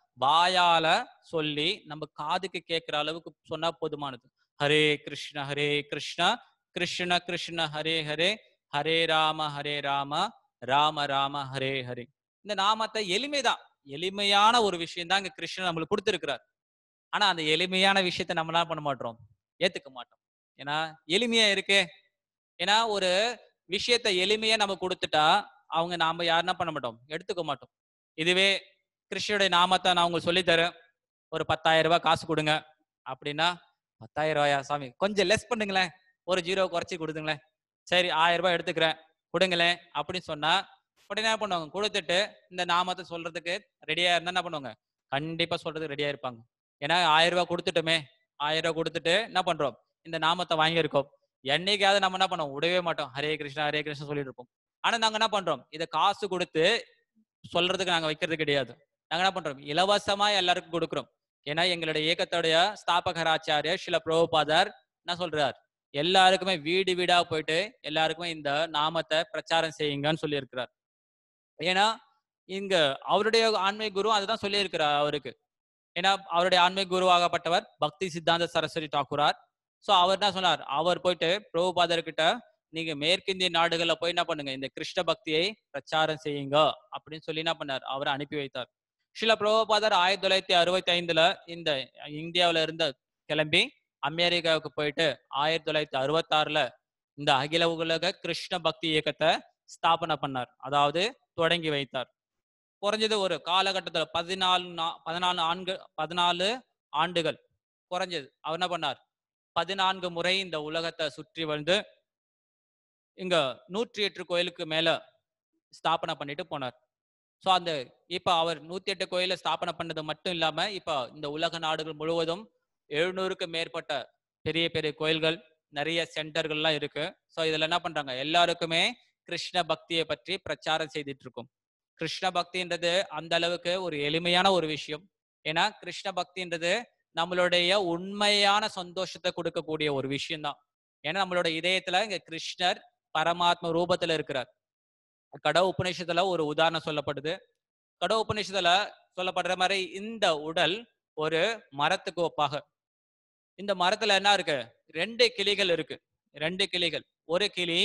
வாயால சொல்லி நம்ம காதுக்கு கேட்கிற அளவுக்கு சொன்னா போதுமானது ஹரே கிருஷ்ண ஹரே கிருஷ்ணா கிருஷ்ண கிருஷ்ண ஹரே ஹரே ஹரே ராம ஹரே ராம ராம ராம ஹரே ஹரே இந்த நாமத்தை எளிமைதான் எளிமையான ஒரு விஷயம் தான் இங்க கிருஷ்ணன் நம்மளுக்கு கொடுத்திருக்கிறார் ஆனா அந்த எளிமையான விஷயத்த நம்ம என்ன பண்ண மாட்டோம் ஏத்துக்க மாட்டோம் ஏன்னா எளிமையா இருக்கே ஏன்னா ஒரு விஷயத்த எளிமையா நம்ம கொடுத்துட்டா அவங்க நாம யாருன்னா பண்ண மாட்டோம் எடுத்துக்க மாட்டோம் இதுவே கிருஷ்ணனுடைய நாமத்தை நான் உங்களுக்கு சொல்லித்தரேன் ஒரு பத்தாயிரம் ரூபாய் காசு கொடுங்க அப்படின்னா பத்தாயிரம் ரூபாயா சாமி கொஞ்சம் லெஸ் பண்ணுங்களேன் ஒரு ஜீரோ குறைச்சி கொடுத்துங்களேன் சரி ஆயிரம் ரூபாய் எடுத்துக்கிறேன் கொடுங்களேன் அப்படின்னு சொன்னா உடனே என்ன பண்ணுவாங்க கொடுத்துட்டு இந்த நாமத்தை சொல்றதுக்கு ரெடியா இருந்தா என்ன பண்ணுவாங்க கண்டிப்பா சொல்றதுக்கு ரெடியா இருப்பாங்க ஏன்னா ஆயிரம் ரூபாய் கொடுத்துட்டோமே ஆயிரம் ரூபாய் கொடுத்துட்டு என்ன பண்றோம் இந்த நாமத்தை வாங்கியிருக்கோம் என்னைக்காவது நம்ம என்ன பண்ணுவோம் விடவே மாட்டோம் ஹரே கிருஷ்ணா ஹரே கிருஷ்ணா சொல்லிட்டு இருப்போம் ஆனா நாங்க என்ன பண்றோம் இதை காசு கொடுத்து சொல்றதுக்கு நாங்க வைக்கிறது கிடையாது நாங்க என்ன பண்றோம் இலவசமா எல்லாருக்கும் கொடுக்குறோம் ஏன்னா எங்களுடைய இயக்கத்துடைய ஸ்தாபகராச்சாரிய சில பிரபுபாதர் என்ன சொல்றார் எல்லாருக்குமே வீடு வீடா போயிட்டு எல்லாருக்குமே இந்த நாமத்தை பிரச்சாரம் செய்யுங்கன்னு சொல்லி இருக்கிறார் ஏன்னா இங்க அவருடைய ஆன்மீக குரு அதுதான் சொல்லி இருக்கிறார் அவருக்கு ஏன்னா அவருடைய ஆன்மீக குருவாகப்பட்டவர் பக்தி சித்தாந்த சரஸ்வதி டாக்குரார் சோ அவர் என்ன சொன்னார் அவர் போயிட்டு பிரபுபாதர் கிட்ட நீங்க மேற்கிந்திய நாடுகள்ல போய் என்ன பண்ணுங்க இந்த கிருஷ்ண பக்தியை பிரச்சாரம் செய்யுங்க அப்படின்னு சொல்லி என்ன பண்ணார் அவரை அனுப்பி வைத்தார் சில பிரபுபாதர் ஆயிரத்தி தொள்ளாயிரத்தி அறுபத்தி ஐந்துல இந்த இந்தியாவில இருந்து கிளம்பி அமெரிக்காவுக்கு போயிட்டு ஆயிரத்தி தொள்ளாயிரத்தி அறுபத்தி ஆறுல இந்த அகில உலக கிருஷ்ண பக்தி இயக்கத்தை ஸ்தாபனை பண்ணார் அதாவது தொடங்கி வைத்தார் குறைஞ்சது ஒரு காலகட்டத்துல பதினாலு நா- பதினாலு ஆண்கு பதினாலு ஆண்டுகள் குறைஞ்சது அவர் என்ன பண்ணார் பதினான்கு முறை இந்த உலகத்தை சுற்றி வந்து இங்க நூற்றி எட்டு கோயிலுக்கு மேல ஸ்தாபனை பண்ணிட்டு போனார் ஸோ அந்த இப்ப அவர் நூத்தி எட்டு கோயில ஸ்தாபனை பண்ணது மட்டும் இல்லாம இப்ப இந்த உலக நாடுகள் முழுவதும் எழுநூறுக்கு மேற்பட்ட பெரிய பெரிய கோயில்கள் நிறைய சென்டர்கள்லாம் இருக்கு ஸோ இதுல என்ன பண்றாங்க எல்லாருக்குமே கிருஷ்ண பக்தியை பற்றி பிரச்சாரம் செய்துட்டு இருக்கும் கிருஷ்ண பக்தின்றது அந்த அளவுக்கு ஒரு எளிமையான ஒரு விஷயம் ஏன்னா கிருஷ்ண பக்தின்றது நம்மளுடைய உண்மையான சந்தோஷத்தை கொடுக்கக்கூடிய ஒரு விஷயம்தான் ஏன்னா நம்மளோட இதயத்துல இங்க கிருஷ்ணர் பரமாத்ம ரூபத்துல இருக்கிறார் கட உபநிஷத்துல ஒரு உதாரணம் சொல்லப்படுது கட உபநிஷத்துல சொல்லப்படுற மாதிரி இந்த உடல் ஒரு மரத்துக்கு ஒப்பாக இந்த மரத்துல என்ன இருக்கு ரெண்டு கிளிகள் இருக்கு ரெண்டு கிளிகள் ஒரு கிளி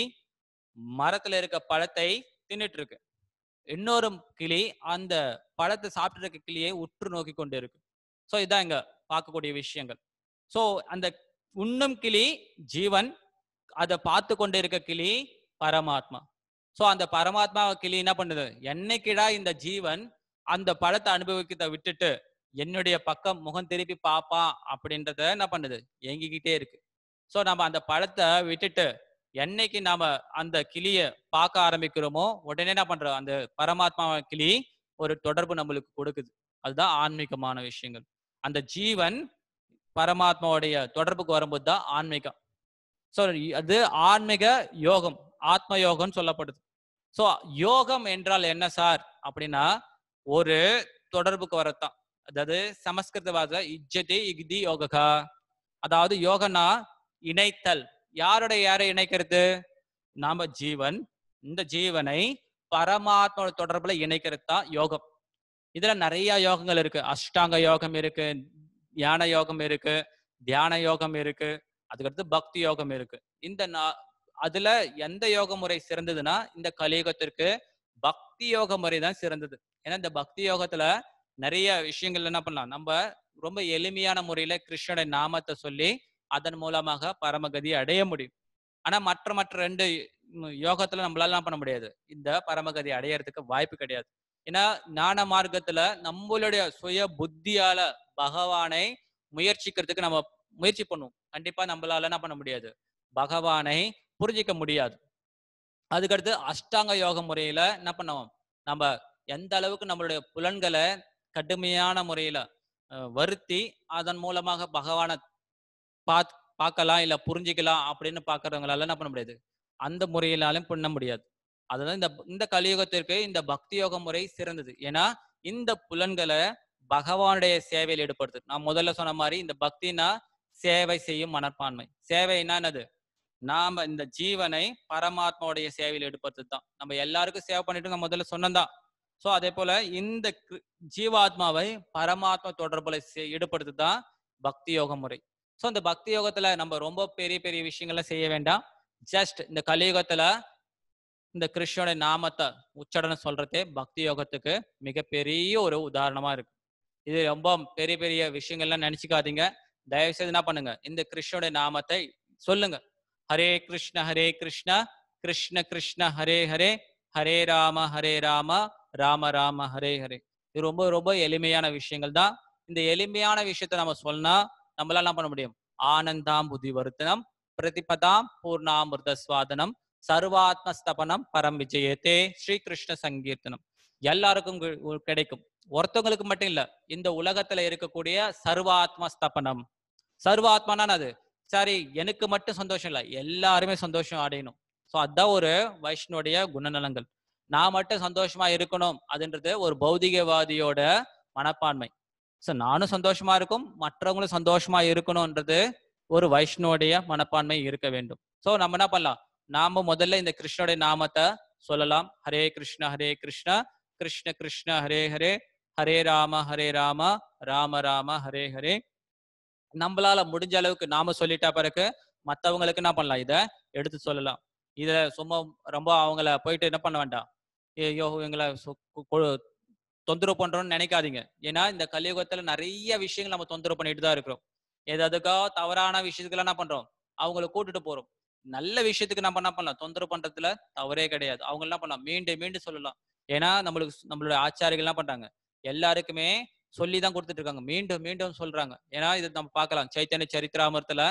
மரத்துல இருக்க பழத்தை தின்னுட்டு இருக்கு இன்னொரு கிளி அந்த பழத்தை சாப்பிட்டு இருக்க கிளியை உற்று நோக்கி கொண்டு இருக்கு ஸோ இதான் இங்க பார்க்கக்கூடிய விஷயங்கள் ஸோ அந்த உண்ணும் கிளி ஜீவன் அதை பார்த்து கொண்டு இருக்க கிளி பரமாத்மா ஸோ அந்த பரமாத்மா கிளி என்ன பண்ணுது என்னைக்கிடா இந்த ஜீவன் அந்த பழத்தை அனுபவிக்கிறத விட்டுட்டு என்னுடைய பக்கம் முகம் திருப்பி பாப்பான் அப்படின்றத என்ன பண்ணுது ஏங்கிக்கிட்டே இருக்கு ஸோ நம்ம அந்த பழத்தை விட்டுட்டு என்னைக்கு நாம அந்த கிளிய பார்க்க ஆரம்பிக்கிறோமோ உடனே என்ன பண்றோம் அந்த பரமாத்மா கிளி ஒரு தொடர்பு நம்மளுக்கு கொடுக்குது அதுதான் ஆன்மீகமான விஷயங்கள் அந்த ஜீவன் பரமாத்மாவுடைய தொடர்புக்கு வரும்போது தான் ஆன்மீகம் ஸோ அது ஆன்மீக யோகம் ஆத்ம யோகம்னு சொல்லப்படுது ஸோ யோகம் என்றால் என்ன சார் அப்படின்னா ஒரு தொடர்புக்கு வரத்தான் அதாவது சமஸ்கிருத வார்த்தை இஜ்ஜதி இக்தி யோககா அதாவது யோகனா இணைத்தல் யாரோட யாரை இணைக்கிறது நாம ஜீவன் இந்த ஜீவனை பரமாத்மா தொடர்புல இணைக்கிறது தான் யோகம் இதுல நிறைய யோகங்கள் இருக்கு அஷ்டாங்க யோகம் இருக்கு ஞான யோகம் இருக்கு தியான யோகம் இருக்கு அதுக்கடுத்து பக்தி யோகம் இருக்கு இந்த நா- அதுல எந்த யோக முறை சிறந்ததுன்னா இந்த கலியுகத்திற்கு பக்தி யோக முறை தான் சிறந்தது ஏன்னா இந்த பக்தி யோகத்துல நிறைய விஷயங்கள் என்ன பண்ணலாம் நம்ம ரொம்ப எளிமையான முறையில கிருஷ்ணனுடைய நாமத்தை சொல்லி அதன் மூலமாக பரமகதி அடைய முடியும் ஆனா மற்ற மற்ற ரெண்டு ம், யோகத்துல நம்மளால என்ன பண்ண முடியாது இந்த பரமகதி அடையறதுக்கு வாய்ப்பு கிடையாது ஏன்னா ஞான மார்க்கத்துல நம்மளுடைய சுய புத்தியால பகவானை முயற்சிக்கிறதுக்கு நம்ம முயற்சி பண்ணுவோம் கண்டிப்பா நம்மளால என்ன பண்ண முடியாது பகவானை புரிஞ்சிக்க முடியாது அதுக்கடுத்து அஷ்டாங்க யோக முறையில என்ன பண்ணுவோம் நம்ம எந்த அளவுக்கு நம்மளுடைய புலன்களை கடுமையான முறையில அஹ், வருத்தி அதன் மூலமாக பகவானை பாத் பார்க்கலாம் இல்ல புரிஞ்சிக்கலாம் அப்படின்னு பாக்குறவங்களால என்ன பண்ண முடியாது அந்த முறையினாலும் பண்ண முடியாது அதுதான் இந்த இந்த கலியுகத்திற்கு இந்த பக்தி யோக முறை சிறந்தது ஏன்னா இந்த புலன்களை பகவானுடைய சேவையில் ஈடுபடுத்து நான் முதல்ல சொன்ன மாதிரி இந்த பக்தினா சேவை செய்யும் மனப்பான்மை சேவைனா என்னது நாம இந்த ஜீவனை பரமாத்மாவுடைய சேவையில் ஈடுபடுத்துறது தான் நம்ம எல்லாருக்கும் சேவை பண்ணிட்டு நான் முதல்ல சொன்னதான் சோ அதே போல இந்த கிரு- ஜீவாத்மாவை பரமாத்மா தொடர்புல சே- ஈடுபடுத்துறது தான் பக்தி யோக முறை சோ இந்த பக்தி யோகத்துல நம்ம ரொம்ப பெரிய பெரிய விஷயங்களை செய்ய வேண்டாம் ஜஸ்ட் இந்த கலியுகத்துல இந்த கிருஷ்ணனுடைய நாமத்தை உச்சரணம் சொல்றதே பக்தி யோகத்துக்கு மிகப்பெரிய ஒரு உதாரணமா இருக்கு இது ரொம்ப பெரிய பெரிய விஷயங்கள்லாம் நினைச்சுக்காதீங்க தயவு செய்து என்ன பண்ணுங்க இந்த கிருஷ்ணனுடைய நாமத்தை சொல்லுங்க ஹரே கிருஷ்ண ஹரே கிருஷ்ண கிருஷ்ண கிருஷ்ண ஹரே ஹரே ஹரே ராம ஹரே ராம ராம ராம ஹரே ஹரே இது ரொம்ப ரொம்ப எளிமையான விஷயங்கள் தான் இந்த எளிமையான விஷயத்தை நம்ம சொன்னா நம்மளால என்ன பண்ண முடியும் ஆனந்தாம் புத்தி வருத்தனம் பிரதிபதாம் பூர்ணாமிருத சுவாதனம் சர்வாத்ம ஸ்தபனம் பரம் விஜயத்தே ஸ்ரீ கிருஷ்ண சங்கீர்த்தனம் எல்லாருக்கும் கு- கு- கிடைக்கும் ஒருத்தவங்களுக்கு மட்டும் இல்ல இந்த உலகத்துல இருக்கக்கூடிய சர்வாத்ம ஸ்தபனம் சர்வாத்மானா அது சரி எனக்கு மட்டும் சந்தோஷம் இல்லை எல்லாருமே சந்தோஷம் அடையணும் ஸோ அதான் ஒரு வைஷ்ணுடைய குணநலங்கள் நான் மட்டும் சந்தோஷமா இருக்கணும் அதுன்றது ஒரு பௌதிகவாதியோட மனப்பான்மை ஸோ நானும் சந்தோஷமா இருக்கும் மற்றவங்களும் சந்தோஷமா இருக்கணும்ன்றது ஒரு வைஷ்ணுவோடைய மனப்பான்மை இருக்க வேண்டும் ஸோ நம்ம என்ன பண்ணலாம் நாம முதல்ல இந்த கிருஷ்ணனுடைய நாமத்தை சொல்லலாம் ஹரே கிருஷ்ண ஹரே கிருஷ்ண கிருஷ்ண கிருஷ்ண ஹரே ஹரே ஹரே ராம ஹரே ராம ராம ராம ஹரே ஹரே நம்மளால முடிஞ்ச அளவுக்கு நாம சொல்லிட்டா பிறகு மத்தவங்களுக்கு என்ன பண்ணலாம் இத எடுத்து சொல்லலாம் இத சும்மா ரொம்ப அவங்கள போயிட்டு என்ன பண்ண வேண்டாம் ஐயோ எங்களை சொ- கொ- கொ- தொந்தரவு பண்றோம்னு நினைக்காதீங்க ஏன்னா இந்த கலியுகத்துல நிறைய விஷயங்கள் நம்ம தொந்தரவு பண்ணிட்டு தான் இருக்கிறோம் எதுக்கா தவறான விஷயத்துக்கு என்ன பண்றோம் அவங்கள கூட்டிட்டு போறோம் நல்ல விஷயத்துக்கு நம்ம என்ன பண்ணலாம் தொந்தரவு பண்றதுல தவறே கிடையாது அவங்க என்ன பண்ணலாம் மீண்டும் மீண்டும் சொல்லலாம் ஏன்னா நம்மளுக்கு ஸ்- நம்மளுடைய ஆச்சாரிகள் என்ன பண்றாங்க எல்லாருக்குமே சொல்லி தான் கொடுத்துட்டு இருக்காங்க மீண்டும் மீண்டும் சொல்றாங்க ஏன்னா இது நம்ம பார்க்கலாம் சைத்தன்ய சரித்திராமரத்துல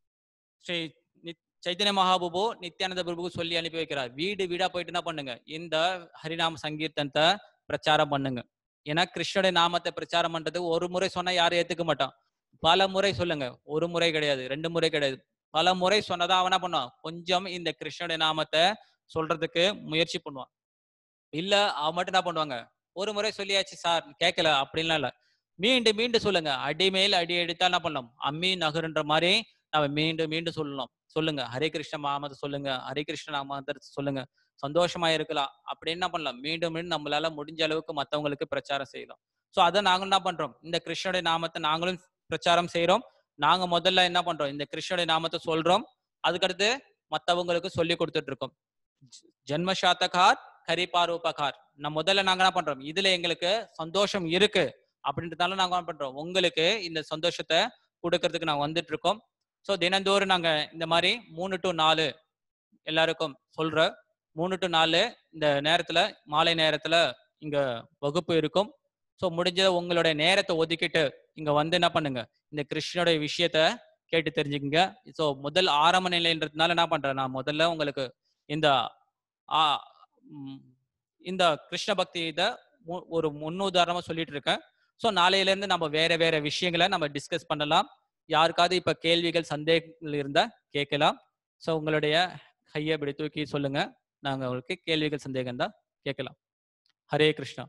ஸ்ரீ நித்- சைத்தன்ய மகாபுபு நித்யானந்த பிரபுக்கு சொல்லி அனுப்பி வைக்கிறார் வீடு வீடா போயிட்டு என்ன பண்ணுங்க இந்த ஹரிநாம சங்கீர்த்தனத்தை பிரச்சாரம் பண்ணுங்க ஏன்னா கிருஷ்ணனுடைய நாமத்தை பிரச்சாரம் பண்றது ஒரு முறை சொன்னா யாரும் ஏத்துக்க மாட்டான் பல முறை சொல்லுங்க ஒரு முறை கிடையாது ரெண்டு முறை கிடையாது பல முறை சொன்னதா அவன் என்ன பண்ணுவான் கொஞ்சம் இந்த கிருஷ்ணனுடைய நாமத்தை சொல்றதுக்கு முயற்சி பண்ணுவான் இல்ல அவன் மட்டும் என்ன பண்ணுவாங்க ஒரு முறை சொல்லியாச்சு சார் கேட்கல அப்படின்லாம் இல்ல மீண்டும் மீண்டும் சொல்லுங்க அடி மேல் அடி எடுத்தா என்ன பண்ணலாம் அம்மி நகருன்ற மாதிரி நம்ம மீண்டும் மீண்டும் சொல்லலாம் சொல்லுங்க ஹரே கிருஷ்ண நாமத்தை சொல்லுங்க ஹரே கிருஷ்ண நாமத்தை சொல்லுங்க சந்தோஷமா இருக்கலாம் அப்படி என்ன பண்ணலாம் மீண்டும் மீண்டும் நம்மளால முடிஞ்ச அளவுக்கு மத்தவங்களுக்கு பிரச்சாரம் செய்யலாம் சோ அதை நாங்க என்ன பண்றோம் இந்த கிருஷ்ணனுடைய நாமத்தை நாங்களும் பிரச்சாரம் செய்யறோம் நாங்க முதல்ல என்ன பண்றோம் இந்த கிருஷ்ணனுடைய நாமத்தை சொல்றோம் அதுக்கடுத்து மத்தவங்களுக்கு சொல்லி கொடுத்துட்டு இருக்கோம் ஜ- ஜென்மசாத்தகார் கரிபாரூபகார் நம்ம முதல்ல நாங்க என்ன பண்றோம் இதுல எங்களுக்கு சந்தோஷம் இருக்கு அப்படின்றதால நாங்க என்ன பண்றோம் உங்களுக்கு இந்த சந்தோஷத்தை கொடுக்கறதுக்கு நாங்க வந்துட்டு இருக்கோம் ஸோ தினந்தோறும் நாங்க இந்த மாதிரி மூணு டு நாலு எல்லாருக்கும் சொல்ற மூணு டு நாலு இந்த நேரத்துல மாலை நேரத்துல இங்க வகுப்பு இருக்கும் ஸோ முடிஞ்ச உங்களுடைய நேரத்தை ஒதுக்கிட்டு இங்க வந்து என்ன பண்ணுங்க இந்த கிருஷ்ணனுடைய விஷயத்த கேட்டு தெரிஞ்சுக்கங்க ஸோ முதல் ஆரம்ப நிலைன்றதுனால என்ன பண்றேன் நான் முதல்ல உங்களுக்கு இந்த ஆ, ம், இந்த கிருஷ்ண பக்தி இதை மு- ஒரு முன்னுதாரணமா சொல்லிட்டு இருக்கேன் ஸோ நாளையில இருந்து நம்ம வேற வேற விஷயங்களை நம்ம டிஸ்கஸ் பண்ணலாம் யாருக்காவது இப்ப கேள்விகள் சந்தேகங்கள் இருந்தா கேட்கலாம் ஸோ உங்களுடைய கையை இப்படி தூக்கி சொல்லுங்க நாங்க உங்களுக்கு கேள்விகள் சந்தேகம் தான் கேட்கலாம் ஹரே கிருஷ்ணா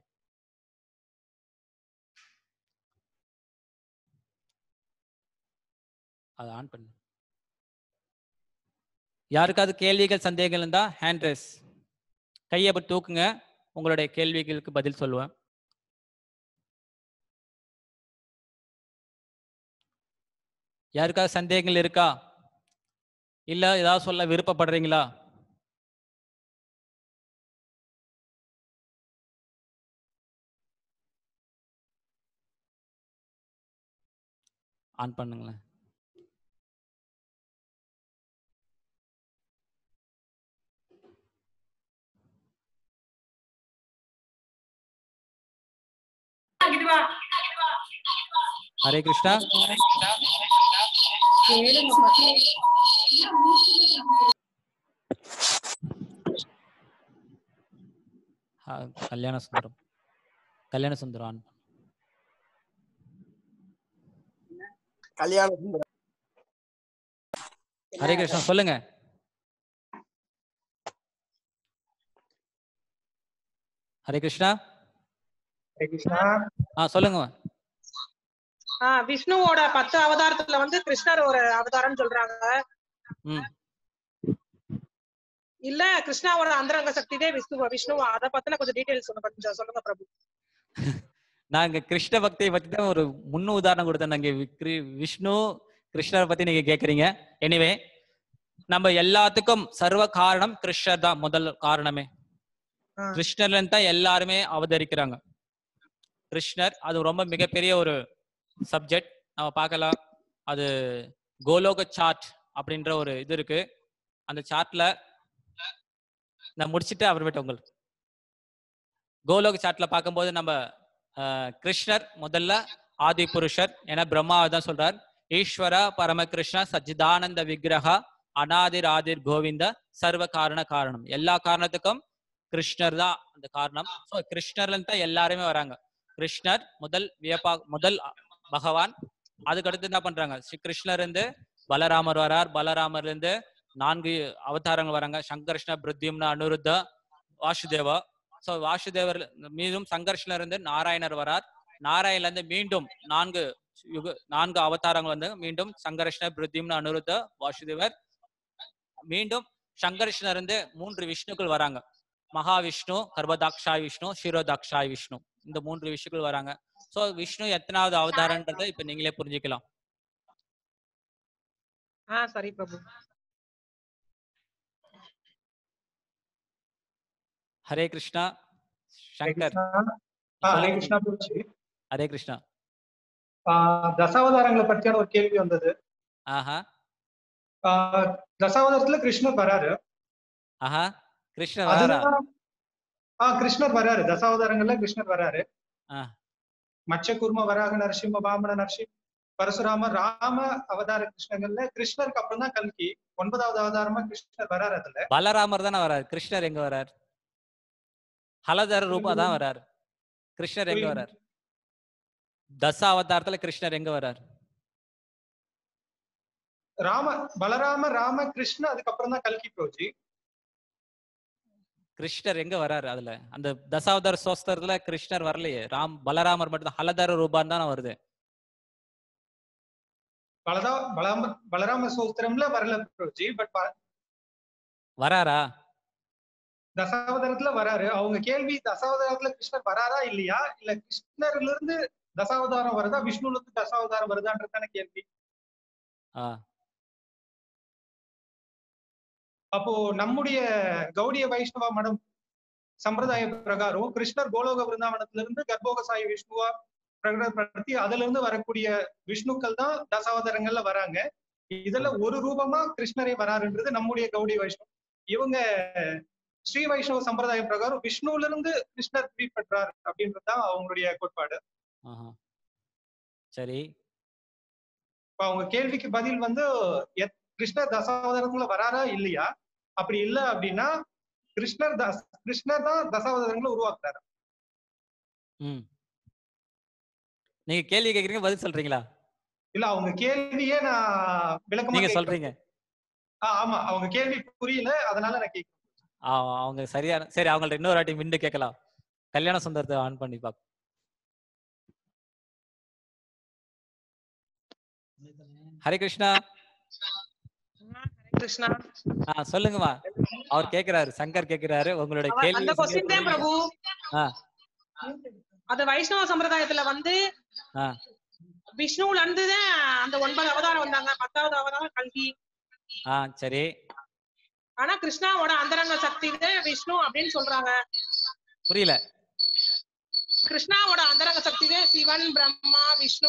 அதை ஆன் பண்ணு யாருக்காவது கேள்விகள் சந்தேகங்கள் இருந்தா ஹேண்ட் ரைஸ் கையை அப்படி தூக்குங்க உங்களுடைய கேள்விகளுக்கு பதில் சொல்லுவேன் யாருக்காவது சந்தேகங்கள் இருக்கா இல்ல ஏதாவது சொல்ல விருப்பப்படுறீங்களா ஆன் பண்ணுங்களேன் ஹரே கிருஷ்ணா ஆ, கல்யாண சுந்தரம் கல்யாண சுந்தரம் ஆன் கல்யாண ஹரே கிருஷ்ணா சொல்லுங்க ஹரே கிருஷ்ணா கிருஷ்ணா ஆ சொல்லுங்க ஆ, விஷ்ணுவோட பத்து அவதாரத்துல வந்து கிருஷ்ணர் ஒரு அவதாரம் சொல்றாங்க ம் இல்ல கிருஷ்ணாவோட அந்தரங்க சக்தி தான் விஷ்ணு விஷ்ணு அத பத்தின கொஞ்சம் டீடைல்ஸ் சொல்லுங்க கொஞ்சம் சொல்லுங்க பிரபு நாங்க கிருஷ்ண பக்தியை பத்தி தான் ஒரு முன்னு உதாரணம் கொடுத்தேன் நாங்க வி- கிரு- விஷ்ணு கிருஷ்ணரை பத்தி நீங்க கேக்குறீங்க எனிவே நம்ம எல்லாத்துக்கும் சர்வ காரணம் கிருஷ்ணர் தான் முதல் காரணமே ஆ. கிருஷ்ணர்ல இருந்து தான் எல்லாருமே அவதரிக்கிறாங்க கிருஷ்ணர் அது ரொம்ப மிகப்பெரிய ஒரு சப்ஜெக்ட் நம்ம பார்க்கலாம் அது கோலோக சார்ட் அப்படின்ற ஒரு இது இருக்கு அந்த சார்ட்ல நான் முடிச்சிட்டு அப்புறமேட்டு உங்களுக்கு கோலோக சார்ட்ல பார்க்கும்போது நம்ம ஆஹ், கிருஷ்ணர் முதல்ல ஆதி புருஷர் என பிரம்மாவை தான் சொல்றார் ஈஸ்வர பரமகிருஷ்ண சச்சிதானந்த விக்கிரகா அனாதிர் ஆதிர் கோவிந்த சர்வ காரண காரணம் எல்லா காரணத்துக்கும் கிருஷ்ணர் தான் அந்த காரணம் ஸோ கிருஷ்ணர்ல இருந்து தான் எல்லாருமே வராங்க கிருஷ்ணர் முதல் வியப்பா முதல் பகவான் அதுக்கு அடுத்து என்ன பண்றாங்க ஸ்ரீ கிருஷ்ணர் இருந்து பலராமர் வரார் பலராமர்ல இருந்து நான்கு அவதாரங்கள் வராங்க சங்கர்ஷ்ண பிருத்யும்ன அனுருத்த வாசுதேவா ஸோ வாசுதேவர் மீதும் சங்கர்ஷ்ணர் இருந்து நாராயணர் வரார் நாராயணர்ல இருந்து மீண்டும் நான்கு யுக நான்கு அவதாரங்கள் வந்து மீண்டும் சங்கர்ஷ்ண பிருத்யும்ன அனுருத்த வாசுதேவர் மீண்டும் சங்கர்ஷ்ணர் இருந்து மூன்று விஷ்ணுக்கள் வராங்க மகாவிஷ்ணு கர்ப்பதாக்ஷாய் விஷ்ணு ஷிரோதாக்ஷாய் விஷ்ணு இந்த மூன்று விஷ்ணுக்கள் வராங்க சோ விஷ்ணு எத்தனாவது அவதாரன்றதை இப்ப நீங்களே புரிஞ்சுக்கலாம் ஆ சரி பிரபு ஹரே கிருஷ்ணா ஹரே சங்கர் கிருஷ்ணா. ஆ, ஹரே கிருஷ்ணா பூச்சி ஹரே கிருஷ்ணா தசாவதாரங்களை பற்றியான ஒரு கேள்வி வந்தது ஆஹா ஆ, தசாவதாரத்துல கிருஷ்ணர் வராரு ஆஹா கிருஷ்ணர் வராரா அதுதான் ஆ கிருஷ்ணர் வராரு தசாவதாரங்கள்ல கிருஷ்ணர் வராரு ஆ. மச்ச குர்ம வராக நரசிம்ம வாமன நரசிம் பரசுராம ராம அவதார கிருஷ்ணங்கள்ல கிருஷ்ணருக்கு அப்புறம் தான் கல்கி ஒன்பதாவது அவதாரமா கிருஷ்ணர் வராரு அதுல பலராமர் தானே வரார் கிருஷ்ணர் எங்க வரார் ஹலதர ரூபா தான் வரார் கிருஷ்ணர் எங்க வரார் தச அவதாரத்துல கிருஷ்ணர் எங்க வரார் ராம பலராம ராம கிருஷ்ண அதுக்கப்புறம் தான் கல்கி போச்சு கிருஷ்ணர் எங்க வராரு அதுல அந்த தசாவதார சோஸ்தரத்துல கிருஷ்ணர் வரலையே ராம் பலராமர் மட்டும் தான் ஹலதர ரூபான்னு தானே வருது பலதா பலராம பலராம சோஸ்திரம்ல வரல போச்சு பட் வராரா தசாவதாரத்துல வராரு அவங்க கேள்வி தசாவதாரத்துல கிருஷ்ணர் வராரா இல்லையா இல்ல கிருஷ்ணர்ல இருந்து தசாவதாரம் வருதா விஷ்ணுல இருந்து தசாவதாரம் வருதான்றதான கேள்வி ஆ அப்போ நம்முடைய கௌடிய வைஷ்ணவ மடம் சம்பிரதாய பிரகாரம் கிருஷ்ணர் கோலோக விருந்தாவனத்துல இருந்து கர்ப்போகசாயி விஷ்ணுவா பிரகடனப்படுத்தி அதுல இருந்து வரக்கூடிய விஷ்ணுக்கள் தான் தசாவதாரங்கள்ல வராங்க இதுல ஒரு ரூபமா கிருஷ்ணரே வராருன்றது நம்முடைய கௌடிய வைஷ்ணவம் இவங்க ஸ்ரீ வைஷ்ணவ சம்பிரதாய பிரகாரம் விஷ்ணுல இருந்து கிருஷ்ணர் பிரிப்பற்றார் அப்படின்றதுதான் அவங்களுடைய கோட்பாடு ஆஹா சரி இப்ப அவங்க கேள்விக்கு பதில் வந்து எத்- கிருஷ்ணர் தசாவதாரத்துல வராரா இல்லையா அப்படி இல்ல அப்படின்னா கிருஷ்ணர் தஸ் கிருஷ்ணர் தான் தசாவதாரங்களை உருவாக்குறாரு ம் நீங்க கேள்வி கேக்குறீங்க பதில் சொல்றீங்களா இல்ல அவங்க கேள்வியே நான் விளக்கமா நீங்க கேட்கிறேன். சொல்றீங்க ஆ, ஆமா அவங்க கேள்வி புரியல அதனால நான் கேட்கிறேன் ஆ, அவங்க சரியான சரி அவங்கள்ட்ட இன்னொரு வாட்டி மிண்டு கேட்கலாம் கல்யாண சுந்தரத்தை ஆன் பண்ணி பாக்க ஹரே கிருஷ்ணா கிருஷ்ணா ஆ சொல்லுங்கம்மா அவர் கேக்குறாரு சங்கர் கேக்குறாரு உங்களுடைய அவ- கேள்வி அந்த கொஸ்டின் தான் பிரபு ஆ. அது வைஷ்ணவ சம்பிரதாயத்துல வந்து ஆ. விஷ்ணுல இருந்து தான் அந்த ஒன்பது அவதாரம் வந்தாங்க பத்தாவது அவதாரம் கல்கி ஆ சரி ஆனா கிருஷ்ணாவோட அந்தரங்க சக்தி தான் விஷ்ணு அப்படின்னு சொல்றாங்க புரியல கிருஷ்ணாவோட அந்தரங்க சக்தி தான் Shiva Brahma Vishnu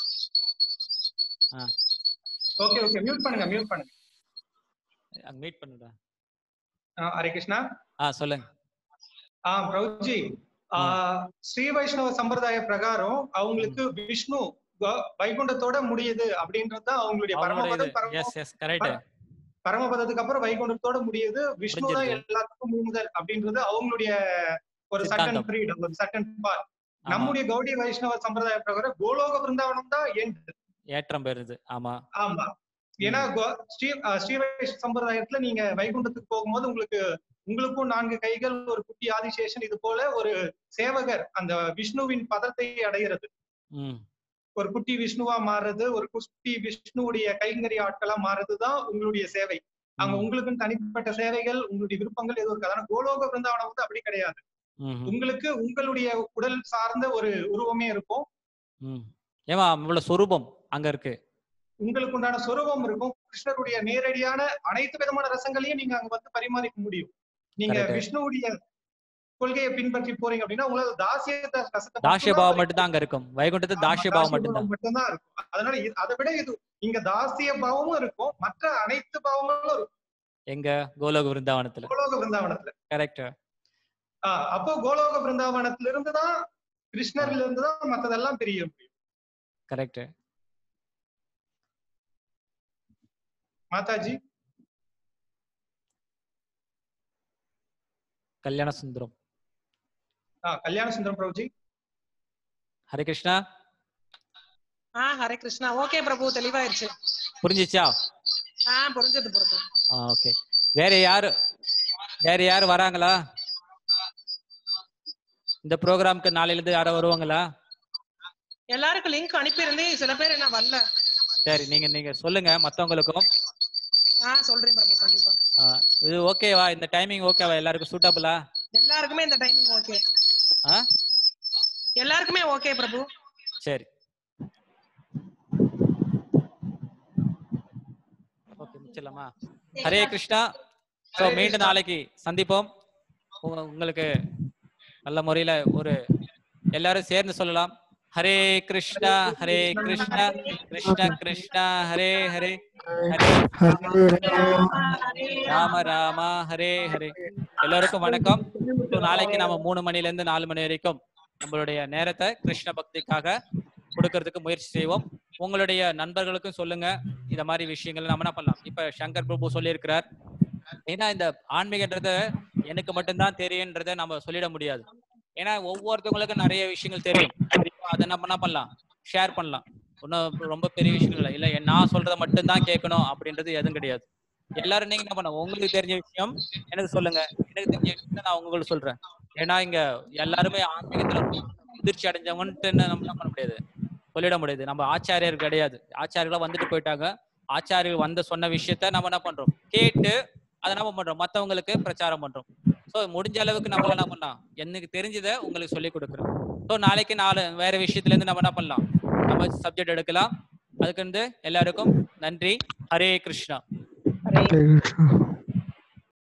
okay okay mute பண்ணுங்க மியூட் பண்ணுங்க அங்க மீட் பண்ணுடா ஆ, ஹரே கிருஷ்ணா ஆ சொல்லுங்க ஆ பிரபுஜி ஆ, ஸ்ரீ வைஷ்ணவ சம்பிரதாய பிரகாரம் அவங்களுக்கு விஷ்ணு வ- வைகுண்டத்தோட முடியுது அப்படின்றதுதான் அவங்களுடைய அவங்களோட இது பரமபதம் பரம எஸ் எஸ் கரெக்ட் பரமபதத்துக்கு அப்புறம் வைகுண்டத்தோட முடியுது விஷ்ணு தான் முடிஞ்சிருது. எல்லாத்துக்கும் மூணுதல் அப்படின்றது அவங்களுடைய ஒரு சட்டன் சித்தாந்தம். ஃப்ரீடம் ஒரு சட்டன் பார் நம்முடைய கௌடி வைஷ்ணவ சம்பிரதாய பிரகாரம் கோலோக பிருந்தாவனம் தான் எண்ட் ஏற்றம் பெறுது ஆமா ஆமா ஏன்னா கோ- ஸ்ரீ அஹ் ஸ்ரீ வைஷ்ணவ சம்பிரதாயத்துல நீங்க வைகுண்டத்துக்கு போகும்போது உங்களுக்கு உங்களுக்கும் நான்கு கைகள் ஒரு குட்டி ஆதிசேஷன் இது போல ஒரு சேவகர் அந்த விஷ்ணுவின் பதத்தை அடைகிறது ம் ஒரு குட்டி விஷ்ணுவா மாறுறது ஒரு குட்டி விஷ்ணுவுடைய கைங்கறி ஆட்களா மாறுறதுதான் உங்களுடைய சேவை அங்க ம், உங்களுக்குன்னு தனிப்பட்ட சேவைகள் உங்களுடைய விருப்பங்கள் எதுவும் இருக்காது ஆனா கோலோக பிருந்தாவனம் வந்து அப்படி கிடையாது ம், ம், உங்களுக்கு உங்களுடைய உடல் சார்ந்த ஒரு உருவமே இருக்கும் ம். ஏமா இவ்வளவு சொரூபம் அங்க இருக்கு உங்களுக்கு உண்டான சொரூபம் இருக்கும் கிருஷ்ணருடைய நேரடியான அனைத்து விதமான ரசங்களையும் நீங்க அங்க வந்து பரிமாறிக்க முடியும் நீங்க Correct. விஷ்ணுவுடைய கொள்கையை பின்பற்றி போறீங்க அப்படின்னா உங்களால தாசிய ரசத்தை தாஷ்ய பாவம் மட்டும் தான் அங்க இருக்கும் வைகுண்டத்து ஆமா, தாஷ்ய பாவம் மட்டும்தான் மட்டும்தான் இருக்கும் அதனால இது- அதை விட இது இங்க தாசிய பாவமும் இருக்கும் மற்ற அனைத்து பாவங்களும் இருக்கும் எங்க கோலோக விருந்தாவனத்துல கோலோக பிருந்தாவனத்துல கரெக்ட் ஆஹ் அப்போ கோலோக பிருந்தாவனத்துல இருந்து தான் கிருஷ்ணர்ல இருந்து தான் மத்ததெல்லாம் தெரிய முடியும் கரெக்ட் மாதாஜி கல்யாண சுந்தரம் ஆஹ் கல்யாண சுந்தரம் பிரபுஜி ஹரே கிருஷ்ணா ஆ ஹரே கிருஷ்ணா ஓகே பிரபு தெளிவாயிருச்சு புரிஞ்சிச்சா ஆஹ் புரிஞ்சது பிரபு ஓகே வேற யாரு வேற யாரு வராங்களா இந்த ப்ரோக்ராம்க்கு நாளையில இருந்து யாரோ வருவாங்களா எல்லாருக்கும் லிங்க் அனுப்பியிருந்தேன் சில பேர் என்ன வரல சரி நீங்க நீங்க சொல்லுங்க மத்தவங்களுக்கும் ஆஹ் சொல்றேன் பிரபு கண்டிப்பா ஆ, இது ஓகேவா இந்த டைமிங் ஓகேவா எல்லாருக்கும் சூட்டபிளா எல்லாருக்குமே இந்த டைமிங் ஓகே ஆ எல்லாருக்குமே ஓகே பிரபு சரி ஓகே முடிச்சிடலாமா ஹரே கிருஷ்ணா ஸோ மீண்டும் நாளைக்கு சந்திப்போம் உங்க- உங்களுக்கு நல்ல முறையில ஒரு எல்லாரும் சேர்ந்து சொல்லலாம் ஹரே கிருஷ்ணா ஹரே கிருஷ்ணா கிருஷ்ண கிருஷ்ணா ஹரே ஹரே ஹரே ராம ராமா ஹரே ஹரே எல்லாருக்கும் வணக்கம் So, நாளைக்கு நாம மூணு மணில இருந்து நாலு மணி வரைக்கும் நம்மளுடைய நேரத்தை கிருஷ்ண பக்திக்காக கொடுக்கறதுக்கு முயற்சி செய்வோம் உங்களுடைய நண்பர்களுக்கும் சொல்லுங்க இந்த மாதிரி விஷயங்கள் நம்ம என்ன பண்ணலாம் இப்ப சங்கர் பிரபு சொல்லியிருக்கிறார் ஏன்னா இந்த ஆன்மீகன்றது எனக்கு மட்டும்தான் தெரியுன்றதை நம்ம சொல்லிட முடியாது ஏன்னா ஒவ்வொருத்தவங்களுக்கும் நிறைய விஷயங்கள் தெரியும் அதை நம்ம என்ன பண்ணலாம் ஷேர் பண்ணலாம் ஒன்றும் ரொம்ப பெரிய விஷயங்கள் இல்லை இல்லை நான் சொல்றதை மட்டும்தான் கேட்கணும் அப்படின்றது எதுவும் கிடையாது எல்லாரும் நீங்க என்ன பண்ண உங்களுக்கு தெரிஞ்ச விஷயம் எனக்கு சொல்லுங்க எனக்கு தெரிஞ்ச விஷயம் நான் உங்களுக்கு சொல்றேன் ஏன்னா இங்க எல்லாருமே ஆன்மீகத்துல முதிர்ச்சி அடைஞ்சவங்கன்ட்டு நம்ம என்ன பண்ண முடியாது சொல்லிட முடியாது நம்ம ஆச்சாரியர் கிடையாது ஆச்சாரியர்களா வந்துட்டு போயிட்டாங்க ஆச்சாரியர்கள் வந்து சொன்ன விஷயத்த நம்ம என்ன பண்றோம் கேட்டு அதை நம்ம பண்றோம் மத்தவங்களுக்கு பிரச்சாரம் பண்றோம் ஸோ முடிஞ்ச அளவுக்கு நம்ம என்ன பண்ணலாம் எனக்கு தெரிஞ்சதை உங்களுக்கு சொல்லி கொடுக்குறோம் ஸோ நாளைக்கு நாலு வேற விஷயத்துல இருந்து நம்ம என்ன பண்ணலாம் நம்ம சப்ஜெக்ட் எடுக்கலாம் அதுக்கு வந்து எல்லாருக்கும் நன்றி ஹரே கிருஷ்ணா ஹரே Krishna.